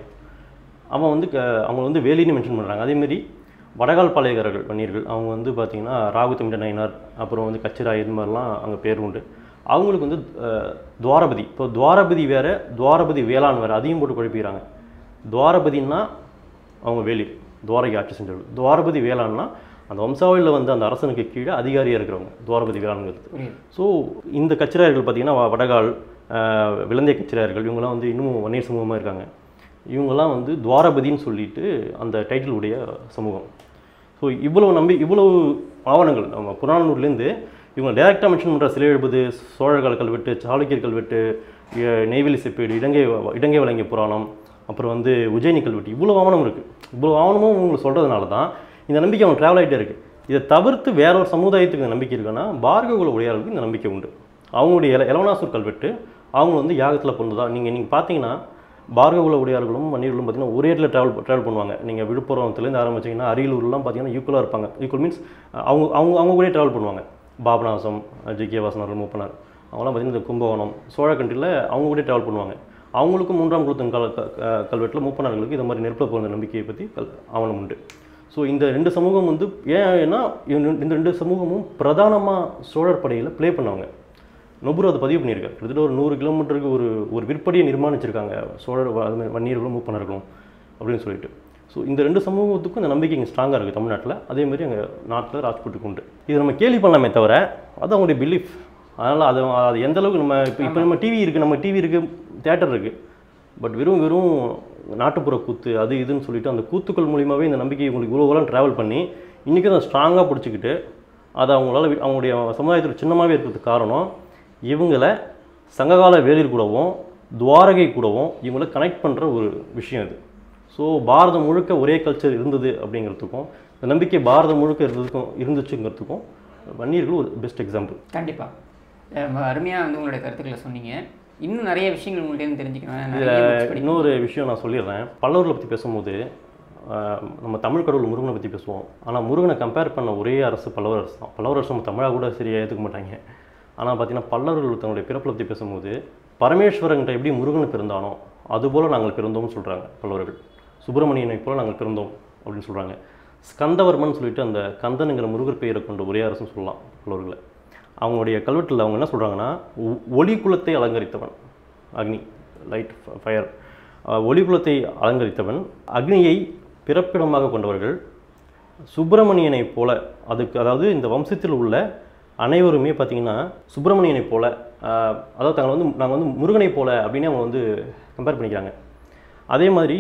அவன் வந்து க- அவங்க வந்து வேலின்னு மென்ஷன் பண்ணுறாங்க அதேமாரி வடகால் பாளையக்காரர்கள் வன்னியர்கள் அவங்க வந்து பார்த்திங்கன்னா ராகுத்தமிட நயினார் அப்புறம் வந்து கச்சிராய் இது மாதிரிலாம் அங்கே பேர் உண்டு அவங்களுக்கு வந்து அஹ், துவாரபதி இப்போ துவாரபதி வேற துவாரபதி வேளாண் வேறு அதையும் போட்டு குழப்பிக்கிறாங்க துவாரபதின்னா அவங்க வேலிர் துவாரகை ஆட்சி செஞ்சவர்கள் துவாரபதி வேளாண்னா அந்த வம்சாவளியில் வந்து அந்த அரசனுக்கு கீழே அதிகாரியாக இருக்கிறவங்க துவாரபதி வேளாண்ங்கிறது புரியுது ஸோ இந்த கச்சிராயர்கள் பார்த்தீங்கன்னா வ- வடகால் ஆஹ், விலந்தை கச்சிராயர்கள் இவங்கெல்லாம் வந்து இன்னும் வன்னியர் சமூகமாக இருக்காங்க இவங்கெல்லாம் வந்து துவாரபதின்னு சொல்லிட்டு அந்த டைட்டில் உடைய சமூகம் ஸோ இவ்வளவு நம்பி இவ்வளவு ஆவணங்கள் நம்ம புறநானூர்லேருந்து இவங்க டைரெக்டாக மென்ஷன் பண்ணுற சிலை எழுபது சோழர்கள் கல்வெட்டு சாளுக்கியர் கல்வெட்டு எ- நெய்வேலி செப்பேடு இடங்கை இடங்கை வழங்கிய புராணம் அப்புறம் வந்து உஜயினி கல்வெட்டு இவ்வளோ ஆவணம் இருக்குது இவ்வளோ ஆவணமும் உங்களுக்கு சொல்கிறதுனால தான் இந்த நம்பிக்கை அவங்க ட்ராவல் ஆகிட்டே இருக்குது இதை தவிர்த்து வேற ஒரு சமுதாயத்துக்கு இந்த நம்பிக்கை இருக்குன்னா பார்ககுல உடையார்களுக்கு இந்த நம்பிக்கை உண்டு அவங்களுடைய எல எலவனாசூர் கல்வெட்டு அவங்க வந்து யாகத்தில் பிறந்ததா நீங்கள் நீங்கள் பார்த்தீங்கன்னா பார்ககுல உடையார்களும் வன்னியர்களும் பார்த்தீங்கன்னா ஒரே இடத்துல ட்ராவல் ட்ராவல் பண்ணுவாங்க நீங்கள் விழுப்புரத்துலேருந்து ஆரம்பிச்சிங்கன்னா அரியலூர்லாம் பார்த்தீங்கன்னா ஈக்குவலாக இருப்பாங்க ஈக்குவல் மீன்ஸ் அவங்க அவங்க அவங்க கூட ட்ராவல் பண்ணுவாங்க பாபநாசம் ஜி கே வாசனர் மூப்பனார் அவங்களாம் பார்த்தீங்கன்னா இந்த கும்பகோணம் சோழக்கண்டியில் அவங்க கூட ட்ராவல் பண்ணுவாங்க அவங்களுக்கும் மூன்றாம் குலத்தின் கால க- க- கல்வெட்டில் மூப்பனார்களுக்கு இந்த மாதிரி நெருப்பில் பிறந்த நம்பிக்கையை பற்றி கல் ஆவணம் உண்டு ஸோ இந்த ரெண்டு சமூகம் வந்து ஏன்னா இந்த இந்த ரெண்டு சமூகமும் பிரதானமாக சோழர் படையில் ப்ளே பண்ணவங்க நொபுரு அதை பதிவு பண்ணியிருக்காரு கிட்டத்தட்ட ஒரு நூறு கிலோமீட்டருக்கு ஒரு ஒரு விற்படியை நிர்மாணிச்சிருக்காங்க சோழர் வ- அது மாதிரி வன்னியர்களும் மூப்பனர்களும் அப்படின்னு சொல்லிட்டு ஸோ இந்த ரெண்டு சமூகத்துக்கும் இந்த நம்பிக்கை இங்கே ஸ்ட்ராங்காக இருக்குது தமிழ்நாட்டில் அதே மாதிரி அங்கே நாட்டில் ராஜ்புட்டுக்கு உண்டு இது நம்ம கேள்வி பண்ணலாமே தவிர அது அவங்களுடைய பிலீஃப் அதனால் அது அது எந்த அளவுக்கு நம்ம இப்போ இப்போ நம்ம டிவி இருக்குது நம்ம டிவி இருக்குது தேட்டர் இருக்குது பட் வெறும் வெறும் நாட்டுப்புற கூத்து அது இதுன்னு சொல்லிட்டு அந்த கூத்துக்கள் மூலியமாகவே இந்த நம்பிக்கை உங்களுக்கு இவ்வளோ தூரம் ட்ராவல் பண்ணி இன்றைக்கும் அதை ஸ்ட்ராங்காக பிடிச்சிக்கிட்டு அதை அவங்களால வி- அவங்களுடைய சமுதாயத்தில் சின்னமாகவே இருக்கிறதுக்கு காரணம் இவங்களை சங்ககால வேலிர் கூடவும் துவாரகை கூடவும் இவங்களை கனெக்ட் பண்ணுற ஒரு விஷயம் இது ஸோ பாரதம் முழுக்க ஒரே கல்ச்சர் இருந்தது அப்படிங்கிறதுக்கும் இந்த நம்பிக்கை பாரதம் முழுக்க இருந்ததுக்கும் இருந்துச்சுங்கிறதுக்கும் வன்னியர்கள் ஒரு பெஸ்ட் எக்ஸாம்பிள் கண்டிப்பாக அருமையாக வந்து உங்களுடைய கருத்துக்களை சொன்னீங்க இன்னும் நிறைய விஷயங்கள் உங்கள்கிட்ட தெரிஞ்சுக்கணும் நான் இதில் நிறைய books படிக்கணும். இன்னொரு விஷயம் நான் சொல்லிடுறேன் பல்லவர்களை பற்றி பேசும்போது ஆஹ், நம்ம தமிழ் கடவுள் முருகனை பற்றி பேசுவோம் ஆனால் முருகனை கம்பேர் பண்ண ஒரே அரசு பல்லவர் அரசு தான் பல்லவர் அரசு நம்ம தமிழாக கூட சரியாக ஏற்றுக்க மாட்டாங்க ஆனால் பார்த்தீங்கன்னா பல்லவர்கள் தன்னுடைய பிறப்பில் பற்றி பேசும்போது பரமேஸ்வரன்கிட்ட எப்படி முருகன் பிறந்தானோ அதுபோல் நாங்கள் பிறந்தோம்னு சொல்கிறாங்க பல்லவர்கள் சுப்பிரமணியனை போல நாங்கள் பிறந்தோம் அப்படின்னு சொல்கிறாங்க ஸ்கந்தவர்மன் சொல்லிட்டு அந்த கந்தனுங்கிற முருகர் பெயரை கொண்ட ஒரே அரசுன்னு சொல்லலாம் பல்லவர்களை அவங்களுடைய கல்வெட்டில் அவங்க என்ன சொல்கிறாங்கன்னா ஒளி குலத்தை அலங்கரித்தவன் அக்னி லைட் ஃபயர் ஒளி குலத்தை அலங்கரித்தவன் அக்னியை பிறப்பிடமாக கொண்டவர்கள் சுப்பிரமணியனைப் போல அதுக்கு அதாவது இந்த வம்சத்தில் உள்ள அனைவருமே பார்த்தீங்கன்னா சுப்பிரமணியனைப் போல ஆஹ், அதாவது தங்களை வந்து நாங்கள் வந்து முருகனைப் போல அப்படின்னு அவங்க வந்து கம்பேர் பண்ணிக்கிறாங்க அதே மாதிரி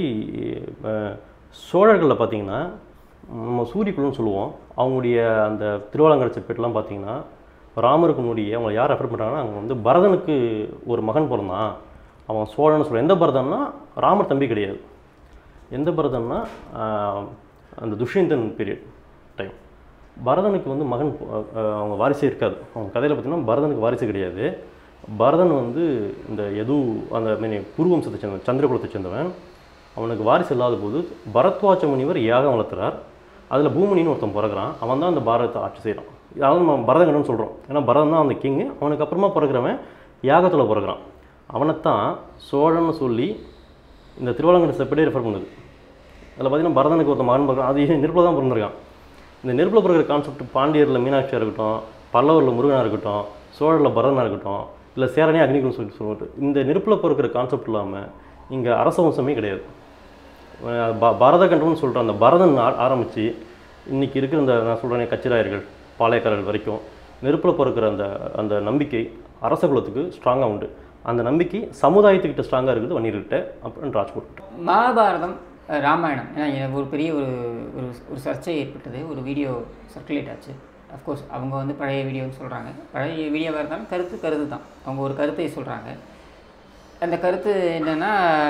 அஹ், சோழர்களில் பார்த்தீங்கன்னா நம்ம சூரியக்குழுன்னு சொல்லுவோம் அவங்களுடைய அந்த திருவாலங்கர செப்பேட்டெலாம் பார்த்தீங்கன்னா ராமருக்கு முன்னாடி அவங்க யார் ரெஃபர் பண்ணுறாங்கன்னா அவங்க வந்து பரதனுக்கு ஒரு மகன் பிறந்தான் அவன் சோழன்னு சொல்லுவான் எந்த பரதன்னா ராமர் தம்பி கிடையாது எந்த பரதன்னா ஆஹ், அந்த துஷ்யந்தன் பீரியட் டைம் பரதனுக்கு வந்து மகன் பொ- ஆஹ், அவங்க வாரிசே இருக்காது அவங்க கதையில் பார்த்தீங்கன்னா பரதனுக்கு வாரிசு கிடையாது பரதன் வந்து இந்த எது அந்த மீனி குருவம்சத்தை சேர்ந்தவன் சந்திரகுலத்தை சேர்ந்தவன் அவனுக்கு வாரிசு இல்லாத போது பரத்வாச்ச முனிவர் யாகம் வளர்த்துறார் அதில் பூமணின்னு ஒருத்தன் பிறகுறான் அவன் தான் அந்த பாரதத்தை ஆட்சி செய்கிறான் அதாவது நம்ம பரதகணன்னு சொல்கிறோம் ஏன்னா பரதன் தான் அந்த கிங்கு அவனுக்கு அப்புறமா பிறகுறவன் யாகத்தில் பிறகுறான் அவனைத்தான் சோழன்னு சொல்லி இந்த திருவாலங்கட செப்பேடே ரெஃபர் பண்ணுது அதில் பார்த்தீங்கன்னா பரதனுக்கு ஒருத்தன் மகன் பிறகு அது நெருப்பில் தான் பிறந்திருக்கான் இந்த நெருப்பில் பிறகுற கான்செப்ட் பாண்டியரில் மீனாட்சியாக இருக்கட்டும் பல்லவரில் முருகனாக இருக்கட்டும் சோழரில் பரதனாக இருக்கட்டும் இல்லை சேரனே அக்னிகுலம் சொல்லிட்டு சொல்லிட்டு இந்த நெருப்பில் பிறக்கிற கான்செப்ட் இல்லாமல் இங்கே அரச வம்சமே கிடையாது அஹ் பா- பரத கண்டம்னு சொல்கிற அந்த பரதன் ஆ- ஆரம்பித்து இன்னைக்கு இருக்கிற இந்த நான் சொல்கிறேன் கச்சிராயர்கள் பாளையக்காரர்கள் வரைக்கும் நெருப்பில் பிறக்கிற அந்த அந்த நம்பிக்கை அரச குலத்துக்கு ஸ்ட்ராங்காக உண்டு அந்த நம்பிக்கை சமுதாயத்துக்கிட்ட ஸ்ட்ராங்காக இருக்குது வன்னியர்கிட்ட அப்புறம் ராஜ்கோட் மகாபாரதம் அஹ், ராமாயணம் ஏன்னா எனக்கு ஒரு பெரிய ஒரு ஒரு ஒரு சர்ச்சை ஏற்பட்டது ஒரு வீடியோ சர்க்குலேட் ஆச்சு அஃப்கோர்ஸ் அவங்க வந்து பழைய வீடியோன்னு சொல்கிறாங்க பழைய வீடியோவாக இருந்தாலும் கருத்து கருத்து தான் அவங்க ஒரு கருத்தை சொல்கிறாங்க அந்த கருத்து என்னென்னா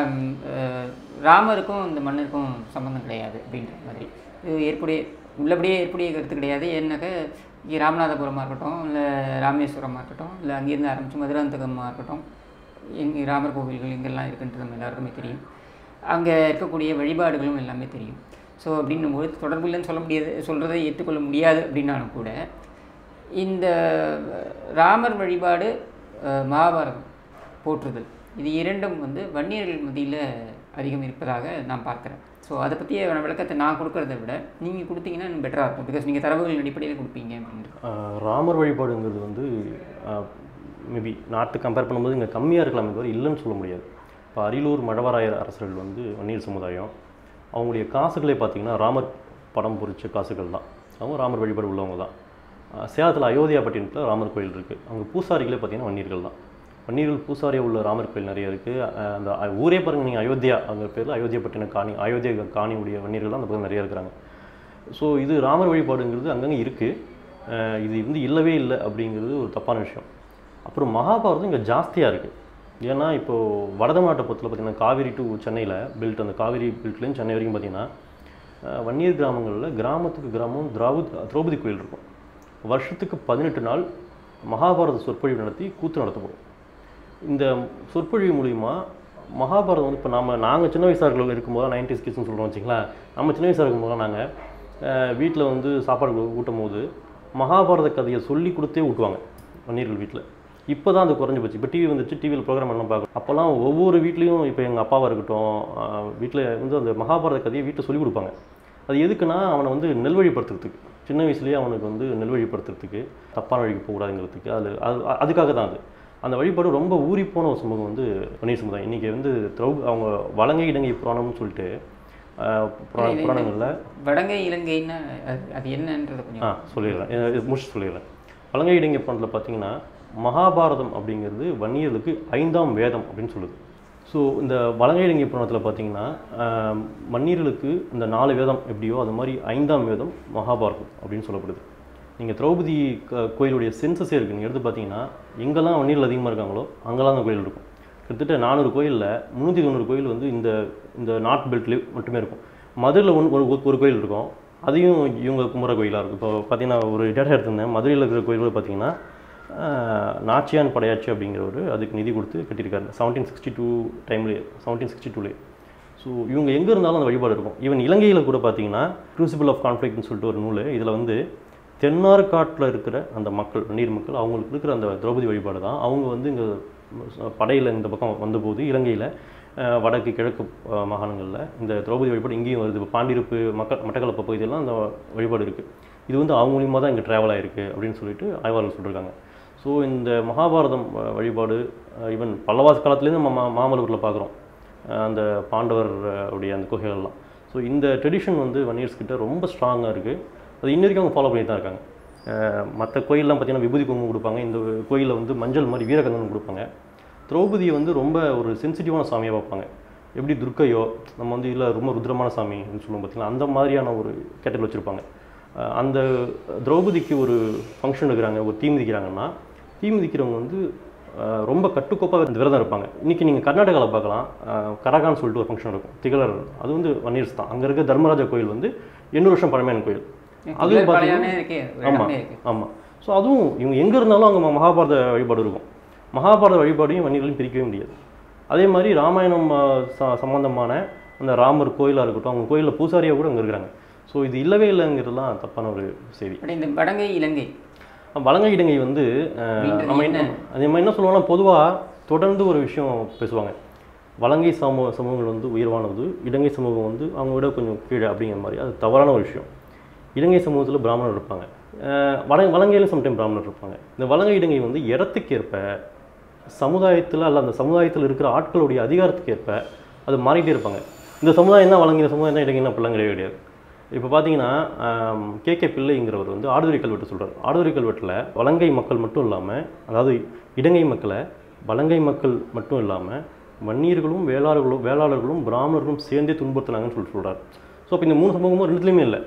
ராமருக்கும் இந்த மண்ணுக்கும் சம்மந்தம் கிடையாது அப்படின்ற மாதிரி இது ஏற்புடைய உள்ளபடியே ஏற்புடைய கருத்து கிடையாது ஏன்னாக்க இங்கே ராமநாதபுரமாக இருக்கட்டும் இல்லை ராமேஸ்வரமாக இருக்கட்டும் இல்லை அங்கேருந்து ஆரம்பித்து மதுராந்தகமாக இருக்கட்டும் எங்கே ராமர் கோவில்கள் இங்கெல்லாம் இருக்குன்றது நம்ம எல்லாருக்குமே தெரியும் அங்கே இருக்கக்கூடிய வழிபாடுகளும் எல்லாமே தெரியும் ஸோ அப்படின்னும்போது தொடர்பு இல்லைன்னு சொல்ல முடியாது சொல்கிறதை ஏற்றுக்கொள்ள முடியாது அப்படின்னாலும் கூட இந்த ராமர் வழிபாடு அஹ், மகாபாரதம் போற்றுதல் இது இரண்டும் வந்து வன்னியர்கள் மத்தியில் அதிகம் இருப்பதாக நான் பார்க்குறேன் ஸோ அதை பற்றிய விளக்கத்தை நான் கொடுக்கறத விட நீங்கள் கொடுத்தீங்கன்னா இன்னும் பெட்டராக இருக்கும் பிகாஸ் நீங்கள் தரவுகளின் அடிப்படையில் கொடுப்பீங்க அப்படின்ட்டு ஆஹ் ராமர் வழிபாடுங்கிறது வந்து மேபி நாட்டு கம்பேர் பண்ணும்போது இங்கே கம்மியாக இருக்கலாமே தவிர இல்லைன்னு சொல்ல முடியாது இப்போ அரியலூர் மழவராயர் அரசர்கள் வந்து வன்னியர் சமுதாயம் அவங்களுடைய காசுகளே பார்த்தீங்கன்னா ராமர் படம் பொறிச்ச காசுகள் தான் அவங்க ராமர் வழிபாடு உள்ளவங்க தான் ஆஹ் சேலத்தில் அயோத்தியாப்பட்டினத்தில் ராமர் கோயில் இருக்குது அங்கே பூசாரிகளே பார்த்தீங்கன்னா வன்னியர்கள் தான் வன்னியர்கள் பூசாரியாக உள்ள ராமர் கோயில் நிறைய இருக்குது அந்த அ- ஊரே பாருங்கள் நீங்கள் அயோத்தியா அந்த பேரில் அயோத்தியாப்பட்டினம் காணி அயோத்தியா காணி உடைய வன்னியர்கள் தான் அந்த பக்கம் நிறைய இருக்கிறாங்க ஸோ இது ராமர் வழிபாடுங்கிறது அங்கங்கே இருக்குது இது வந்து இல்லவே இல்லை அப்படிங்கிறது ஒரு தப்பான விஷயம் அப்புறம் மகாபாரதம் இங்கே ஜாஸ்தியாக இருக்குது ஏன்னா இப்போது வடதமாட்டப்பத்தில் பார்த்தீங்கன்னா காவிரி டு சென்னையில் பில்ட் அந்த காவிரி பில்ட்லேருந்து சென்னை வரைக்கும் பார்த்தீங்கன்னா அஹ், வன்னியர் கிராமங்களில் கிராமத்துக்கு கிராமம் திராவுத் திரௌபதி கோயில் இருக்கும் வருஷத்துக்கு பதினெட்டு நாள் மகாபாரத சொற்பொழிவு நடத்தி கூத்து நடத்தப்படும் இந்த சொற்பொழிவு மூலிமா மகாபாரதம் வந்து இப்போ நாம நாங்கள் சின்ன வயசாக இருக்கிற இருக்கும்போது நைன்டிஸ் கிட்ஸ்னு சொல்கிறோம் வச்சுங்களேன் நம்ம சின்ன வயசாக இருக்கும்போது நாங்கள் வீட்டில் வந்து சாப்பாடு கு- ஊட்டும் போது மகாபாரத கதையை சொல்லி கொடுத்தே ஊட்டுவாங்க வன்னியர்கள் வீட்டில் இப்போ தான் அது குறைஞ்சி போச்சு இப்போ டிவி வந்துச்சு டிவியில் ப்ரோக்ராம் எல்லாம் பார்க்கணும் அப்போல்லாம் ஒவ்வொரு வீட்லேயும் இப்போ எங்கள் அப்பாவாக இருக்கட்டும் வீட்டில் வந்து அந்த மகாபாரத கதையை வீட்டில் சொல்லி கொடுப்பாங்க அது எதுக்குன்னா அவனை வந்து நெல்வழிப்படுத்துறதுக்கு சின்ன வயசுலேயே அவனுக்கு வந்து நெல்வழிப்படுத்துறதுக்கு தப்பான வழிக்கு போகக்கூடாதுங்கிறதுக்கு அது அது அதுக்காக தான் அது அந்த வழிபாடு ரொம்ப ஊறி போன ஒரு சமூகம் வந்து வன்னியர் சமுதாயம் இன்றைக்கி வந்து திரௌ அவங்க வலங்கை இடங்கை புராணம்னு சொல்லிட்டு ஆஹ், புரா இது- இது- புராணங்களில் வடங்கை இலங்கைன்னா அது அது என்னன்றது ஆ கொஞ்சம் சொல்லிடுறேன் இது- இது முடிச்சு சொல்லிடுறேன் வலங்கை இடங்கை புராணத்தில் பார்த்தீங்கன்னா மகாபாரதம் அப்படிங்கிறது வன்னியர்களுக்கு ஐந்தாம் வேதம் அப்படின்னு சொல்லுது ஸோ இந்த வலங்கை இடங்கை புராணத்தில் பார்த்தீங்கன்னா ஆஹ், மன்னியர்களுக்கு இந்த நாலு வேதம் எப்படியோ அது மாதிரி ஐந்தாம் வேதம் மகாபாரதம் அப்படின்னு சொல்லப்படுது நீங்கள் திரௌபதி க- கோயிலுடைய சென்சஸே இருக்குது நீங்கள் எடுத்து பார்த்தீங்கன்னா எங்கெல்லாம் வன்னியர்கள் அதிகமாக இருக்காங்களோ அங்கெல்லாம் அந்த கோயில் இருக்கும் கிட்டத்தட்ட நானூறு கோயிலில் முந்நூற்றி தொண்ணூறு கோயில் வந்து இந்த இந்த நார்த் பெல்ட்லேயே மட்டுமே இருக்கும் மதுரையில் ஒன்று ஒரு ஒரு கோயில் இருக்கும் அதையும் இவங்க கும்புற கோயிலாக இருக்கும் இப்போ பார்த்தீங்கன்னா ஒரு டேட்டா எடுத்திருந்தேன் மதுரையில் இருக்கிற கோயில் கூட பார்த்தீங்கன்னா ஆஹ், நாச்சியான் படையாச்சி அப்படிங்கிறவர் அதுக்கு நிதி கொடுத்து கட்டியிருக்காரு செவன்டீன் சிக்ஸ்டி டூ டைம்லேயே செவன்டீன் சிக்ஸ்டி டூலே ஸோ இவங்க எங்கே இருந்தாலும் அந்த வழிபாடு இருக்கும் ஈவன் இலங்கையில் கூட பார்த்தீங்கன்னா க்ரூசிபிள் ஆஃப் கான்ஃப்ளிக்ட்னு சொல்லிட்டு ஒரு நூல் இதில் வந்து தென்னார்காட்டில் இருக்கிற அந்த மக்கள் நீர் மக்கள் அவங்களுக்கு இருக்கிற அந்த திரௌபதி வழிபாடு தான் அவங்க வந்து இங்கே படையில் இந்த பக்கம் வந்தபோது இலங்கையில் அஹ், வடக்கு கிழக்கு அஹ், மாகாணங்களில் இந்த திரௌபதி வழிபாடு இங்கேயும் வருது இப்போ பாண்டிருப்பு மக்கள் மட்டக்களப்பு பகுதியெல்லாம் அந்த வழிபாடு இருக்குது இது வந்து அவங்க மூலியமாக தான் இங்கே ட்ராவல் ஆயிருக்கு அப்படின்னு சொல்லிட்டு ஆய்வாளர்கள் சொல்லியிருக்காங்க ஸோ இந்த மகாபாரதம் அஹ், வழிபாடு ஈவன் பல்லவாஸ் காலத்துலேருந்து நம்ம மாமல்லூரில் பார்க்குறோம் அந்த பாண்டவர் அஹ், உடைய அந்த குகைகள்லாம் ஸோ இந்த ட்ரெடிஷன் வந்து வன்னியர்ஸ் கிட்ட ரொம்ப ஸ்ட்ராங்காக இருக்குது அது இன்ன வரைக்கும் அவங்க ஃபாலோ பண்ணி தான் இருக்காங்க மற்ற கோயிலெலாம் பார்த்தீங்கன்னா விபூதி குங்குமம் கொடுப்பாங்க இந்த கோயிலில் வந்து மஞ்சள் மாதிரி வீரகந்தன் கொடுப்பாங்க திரௌபதியை வந்து ரொம்ப ஒரு சென்சிட்டிவான சாமியாக பார்ப்பாங்க எப்படி துர்க்கையோ நம்ம வந்து இல்லை ரொம்ப ருத்ரமான சாமி அப்படின்னு சொல்லுவோம் பார்த்தீங்கன்னா அந்த மாதிரியான ஒரு கேட்டகரி வச்சுருப்பாங்க அஹ் அந்த திரௌபதிக்கு ஒரு ஃபங்க்ஷன் இருக்கிறாங்க ஒரு தீ மிதிக்கிறாங்கன்னா தீ மிதிக்கிறவங்க வந்து அஹ் ரொம்ப கட்டுக்கோப்பாக இந்த விரதம் இருப்பாங்க இன்றைக்கி நீங்கள் கர்நாடகாவில் பார்க்கலாம் அஹ் கரகான்னு சொல்லிட்டு ஒரு ஃபங்க்ஷன் இருக்கும் திகழர் அது வந்து வன்னியர்ஸ் தான் அங்கே இருக்க தர்மராஜா கோயில் வந்து எண்ணூறு வருஷம் பழமையான கோயில் அதுவும் பார்த்தீங்கன்னா பழையானே இருக்கே ஒரு ஆமாம் இடமே இருக்கு ஆமாம் ஸோ அதுவும் இவங்க எங்கே இருந்தாலும் அங்கே மகாபாரத வழிபாடு இருக்கும் மகாபாரத வழிபாடையும் வன்னியர்களையும் பிரிக்கவே முடியாது அதே மாதிரி ராமாயணம் ஆ, ச- சம்பந்தமான அந்த ராமர் கோயிலாக இருக்கட்டும் அவங்க கோயிலில் பூசாரியாக கூட அங்கே இருக்கிறாங்க ஸோ இது இல்லவே இல்லைங்கிறதுலாம் தப்பான ஒரு செய்தி பட் இந்த வடங்கை இலங்கை வலங்கை இடங்கை வந்து ஆ, அப்படின்றது நம்ம என்ன? என்ன அதே மாதிரி என்ன சொல்லுவாங்கன்னா பொதுவாக தொடர்ந்து ஒரு விஷயம் பேசுவாங்க வலங்கை சமூக சமூகங்கள் வந்து உயர்வானது இடங்கை சமூகம் வந்து அவங்க விட கொஞ்சம் கீழே அப்படிங்கிற மாதிரி அது தவறான ஒரு விஷயம் இலங்கை சமூகத்தில் பிராமணர் இருப்பாங்க அஹ் வட வலங்கையிலும் சம்டைம் பிராமணர் இருப்பாங்க இந்த வலங்கை இடங்கை வந்து இடத்துக்கு ஏற்ப சமுதாயத்தில் அல்ல அந்த சமுதாயத்தில் இருக்கிற ஆட்களுடைய அதிகாரத்துக்கு ஏற்ப அது மாறிட்டே இருப்பாங்க இந்த சமுதாயம் என்ன வழங்கி இந்த சமுதாயம் என்ன இடங்கி அப்படிலாம் கிடையவே கிடையாது இப்போ பார்த்தீங்கன்னா கே கே பிள்ளைங்கிறவர் வந்து ஆடுதுறை கல்வெட்டு சொல்கிறார் ஆடுதுறை கல்வெட்டில் வலங்கை மக்கள் மட்டும் இல்லாமல் அதாவது இடங்கை மக்களை வலங்கை மக்கள் மட்டும் இல்லாமல் வன்னியர்களும் வேளாளர்களும் வேளாளர்களும் பிராமணர்களும் சேர்ந்தே துன்புறுத்தினாங்கன்னு சொல்லி சொல்கிறார் ஸோ இப்போ இந்த மூணு சமூகமும் ரெண்டுத்துலேயுமே இல்லை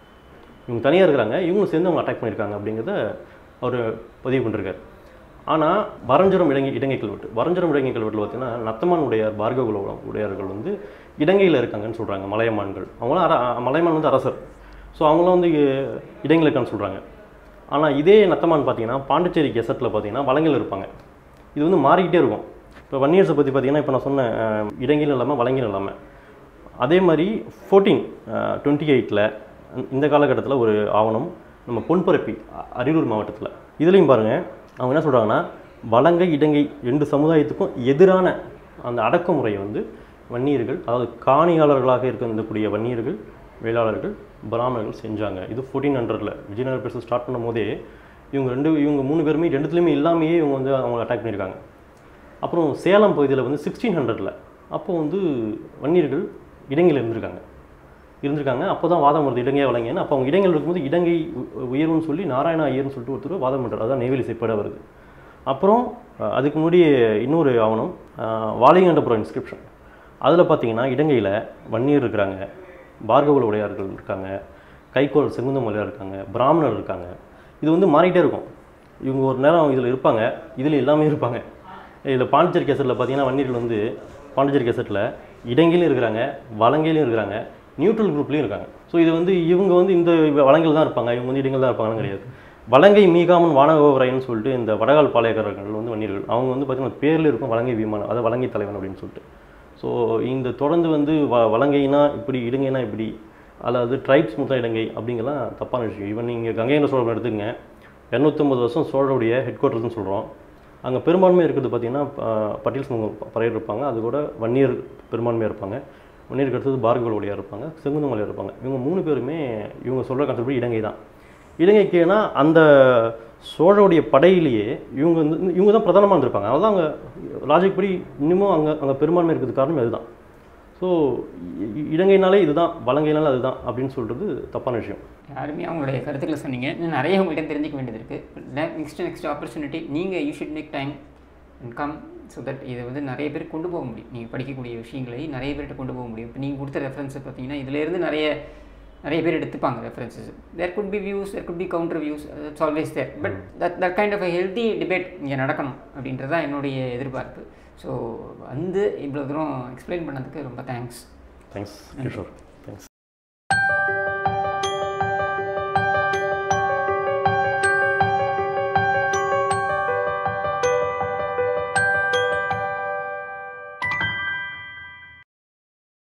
இவங்க தனியாக இருக்கிறாங்க இவங்களும் சேர்ந்து அவங்க அட்டாக் பண்ணியிருக்காங்க அப்படிங்கிறத அவர் பதிவு பண்ணிருக்காரு ஆனால் வரஞ்சரம் இடங்கை இடங்கை கல்வெட்டு வரஞ்சரம் இடங்கை கல்வெட்டில் பார்த்தீங்கன்னா நத்தமான் உடையார் பார்ககுல உடையார்கள் வந்து இடங்கையில் இருக்காங்கன்னு சொல்கிறாங்க மலையமான்கள் அவங்களாம் அர மலையமான் வந்து அரசர் ஸோ அவங்களாம் வந்து இடங்கில் இருக்கான்னு சொல்கிறாங்க ஆனால் இதே நத்தமான் பார்த்தீங்கன்னா பாண்டிச்சேரி கெசட்டில் பார்த்தீங்கன்னா வலங்கையில் இருப்பாங்க இது வந்து மாறிக்கிட்டே இருக்கும் இப்போ வன்னியர்ஸை பற்றி பார்த்தீங்கன்னா இப்போ நான் சொன்ன அஹ், இடங்கிலும் இல்லாமல் வலங்கிலும் இல்லாமல் அதே மாதிரி ஃபோர்டீன் டுவெண்ட்டி எயிட்டில் இந்த காலகட்டத்தில் ஒரு ஆவணம் நம்ம பொன்பரப்பி அ- அரியலூர் மாவட்டத்தில் இதுலேயும் பாருங்கள் அவங்க என்ன சொல்கிறாங்கன்னா வலங்கை இடங்கை ரெண்டு சமுதாயத்துக்கும் எதிரான அந்த அடக்குமுறையை வந்து வன்னியர்கள் அதாவது காணியாளர்களாக இருக்கக்கூடிய வன்னியர்கள் வேளாளர்கள் பிராமணர்கள் செஞ்சாங்க இது ஃபோர்டீன் ஹண்ட்ரடில் விஜயநகர பேச ஸ்டார்ட் பண்ணும் போதே இவங்க ரெண்டு இவங்க மூணு பேருமே ரெண்டுத்துலேயுமே இல்லாமையே இவங்க வந்து அவங்க அட்டாக் பண்ணியிருக்காங்க அப்புறம் சேலம் பகுதியில் வந்து சிக்ஸ்டீன் ஹண்ட்ரடில் அப்போ வந்து வன்னியர்கள் இடங்கில் இருந்திருக்காங்க இருந்திருக்காங்க அப்போ தான் வாதம் வருது இடங்கையா வழங்கியன்னு அப்போ அவங்க இடங்கள் இருக்கும்போது இடங்கை உ- உயர்வுன்னு சொல்லி நாராயண ஐயர்னு சொல்லிட்டு ஒருத்தர் வாதம் பண்ணுறாரு அதான் நெய்வேலி செப்பேடாக வருது அப்புறம் அஹ், அதுக்கு முன்னாடி இன்னொரு ஆவணம் அஹ், வாலிகண்டபுரம் இன்ஸ்கிரிப்ஷன் அதில் பார்த்தீங்கன்னா இடங்கையில் வன்னியர் இருக்கிறாங்க பார்கவல உடையார்கள் இருக்காங்க கைகோல் செங்குந்த மலையார் இருக்காங்க பிராமணர் இருக்காங்க இது வந்து மாறிட்டே இருக்கும் இவங்க ஒரு நேரம் இதில் இருப்பாங்க இதில் எல்லாமே இருப்பாங்க இதில் பாண்டிச்சேரி கேசட்டில் பார்த்தீங்கன்னா வன்னியர்கள் வந்து பாண்டிச்சேரி கேசட்டில் இடங்கிலும் இருக்கிறாங்க வலங்கையிலும் இருக்கிறாங்க நியூட்ரல் குரூப்லேயும் இருக்காங்க ஸோ இது வந்து இவங்க வந்து இந்த வளங்கள் தான் இருப்பாங்க இவங்க வந்து இடங்கள் தான் இருப்பாங்கன்னு கிடையாது வலங்கை மீகாமன் வானகோவரைன்னு சொல்லிட்டு இந்த வடகால் பாளையக்காரர்கள் வந்து வன்னியர்கள் அவங்க வந்து பார்த்தீங்கன்னா பேரில் இருக்கும் வலங்கை விமானம் அதாவது வலங்கை தலைவன் அப்படின்னு சொல்லிட்டு ஸோ இந்த தொடர்ந்து வந்து வ வலங்கைனா இப்படி இடுங்கைனா இப்படி அதாவது ட்ரைப்ஸ் மொத்தம் இடங்கை அப்படிங்கலாம் தப்பான விஷயம் ஈவன் நீங்கள் கங்கையன சோழன் எடுத்துக்கங்க இரநூத்தம்பது வருஷம் சோழருடைய ஹெட் குவார்ட்டர்ஸ்னு சொல்கிறோம் அங்கே பெரும்பான்மை இருக்கிறது பார்த்தீங்கன்னா ப- பட்டியல் சமூகம் பறையர் இருப்பாங்க அது கூட வன்னியர் பெரும்பான்மையாக இருப்பாங்க வன்னியருக்கு அடுத்தது பார்கவலுடையார் இருப்பாங்க செங்குந்தமலையார் இருப்பாங்க இவங்க மூணு பேருமே இவங்க சொல்கிற கான்செப்ட் இடங்கை தான் இலங்கைக்குனா அந்த சோழருடைய படையிலேயே இவங்க வந்து இவங்க தான் பிரதானமாக இருந்திருப்பாங்க அதனால தான் அங்கே லாஜிக் படி இன்னமும் அங்கே அங்கே பெரும்பான்மை இருக்கிறது காரணம் அதுதான் ஸோ இலங்கைனாலே இதுதான் வலங்கைனாலே அதுதான் அப்படின்னு சொல்கிறது தப்பான விஷயம் யாருமே அவங்களுடைய கருத்துக்களை சொன்னீங்க இன்னும் நிறைய உங்கள்கிட்ட தெரிஞ்சுக்க வேண்டியது இருக்குது நெக்ஸ்ட் நெக்ஸ்ட் ஆப்பர்ச்சுனிட்டி நீங்கள் you should make time and come so that இதை வந்து நிறைய பேர் கொண்டு போக முடியும் நீங்கள் படிக்கக்கூடிய விஷயங்களை நிறைய பேர்கிட்ட கொண்டு போக முடியும் இப்போ நீங்கள் கொடுத்த ரெஃபரன்ஸை பார்த்தீங்கன்னா இதிலேருந்து நிறைய நிறைய பேர் எடுத்துப்பாங்க references there could be views there could be counter views it's always there but that that kind of a healthy debate இங்கே நடக்கணும் அப்படின்றது தான் என்னுடைய எதிர்பார்ப்பு ஸோ வந்து இவ்வளோ தூரம் எக்ஸ்பிளைன் பண்ணதுக்கு ரொம்ப தேங்க்ஸ் தேங்க்ஸ் கிஷோர்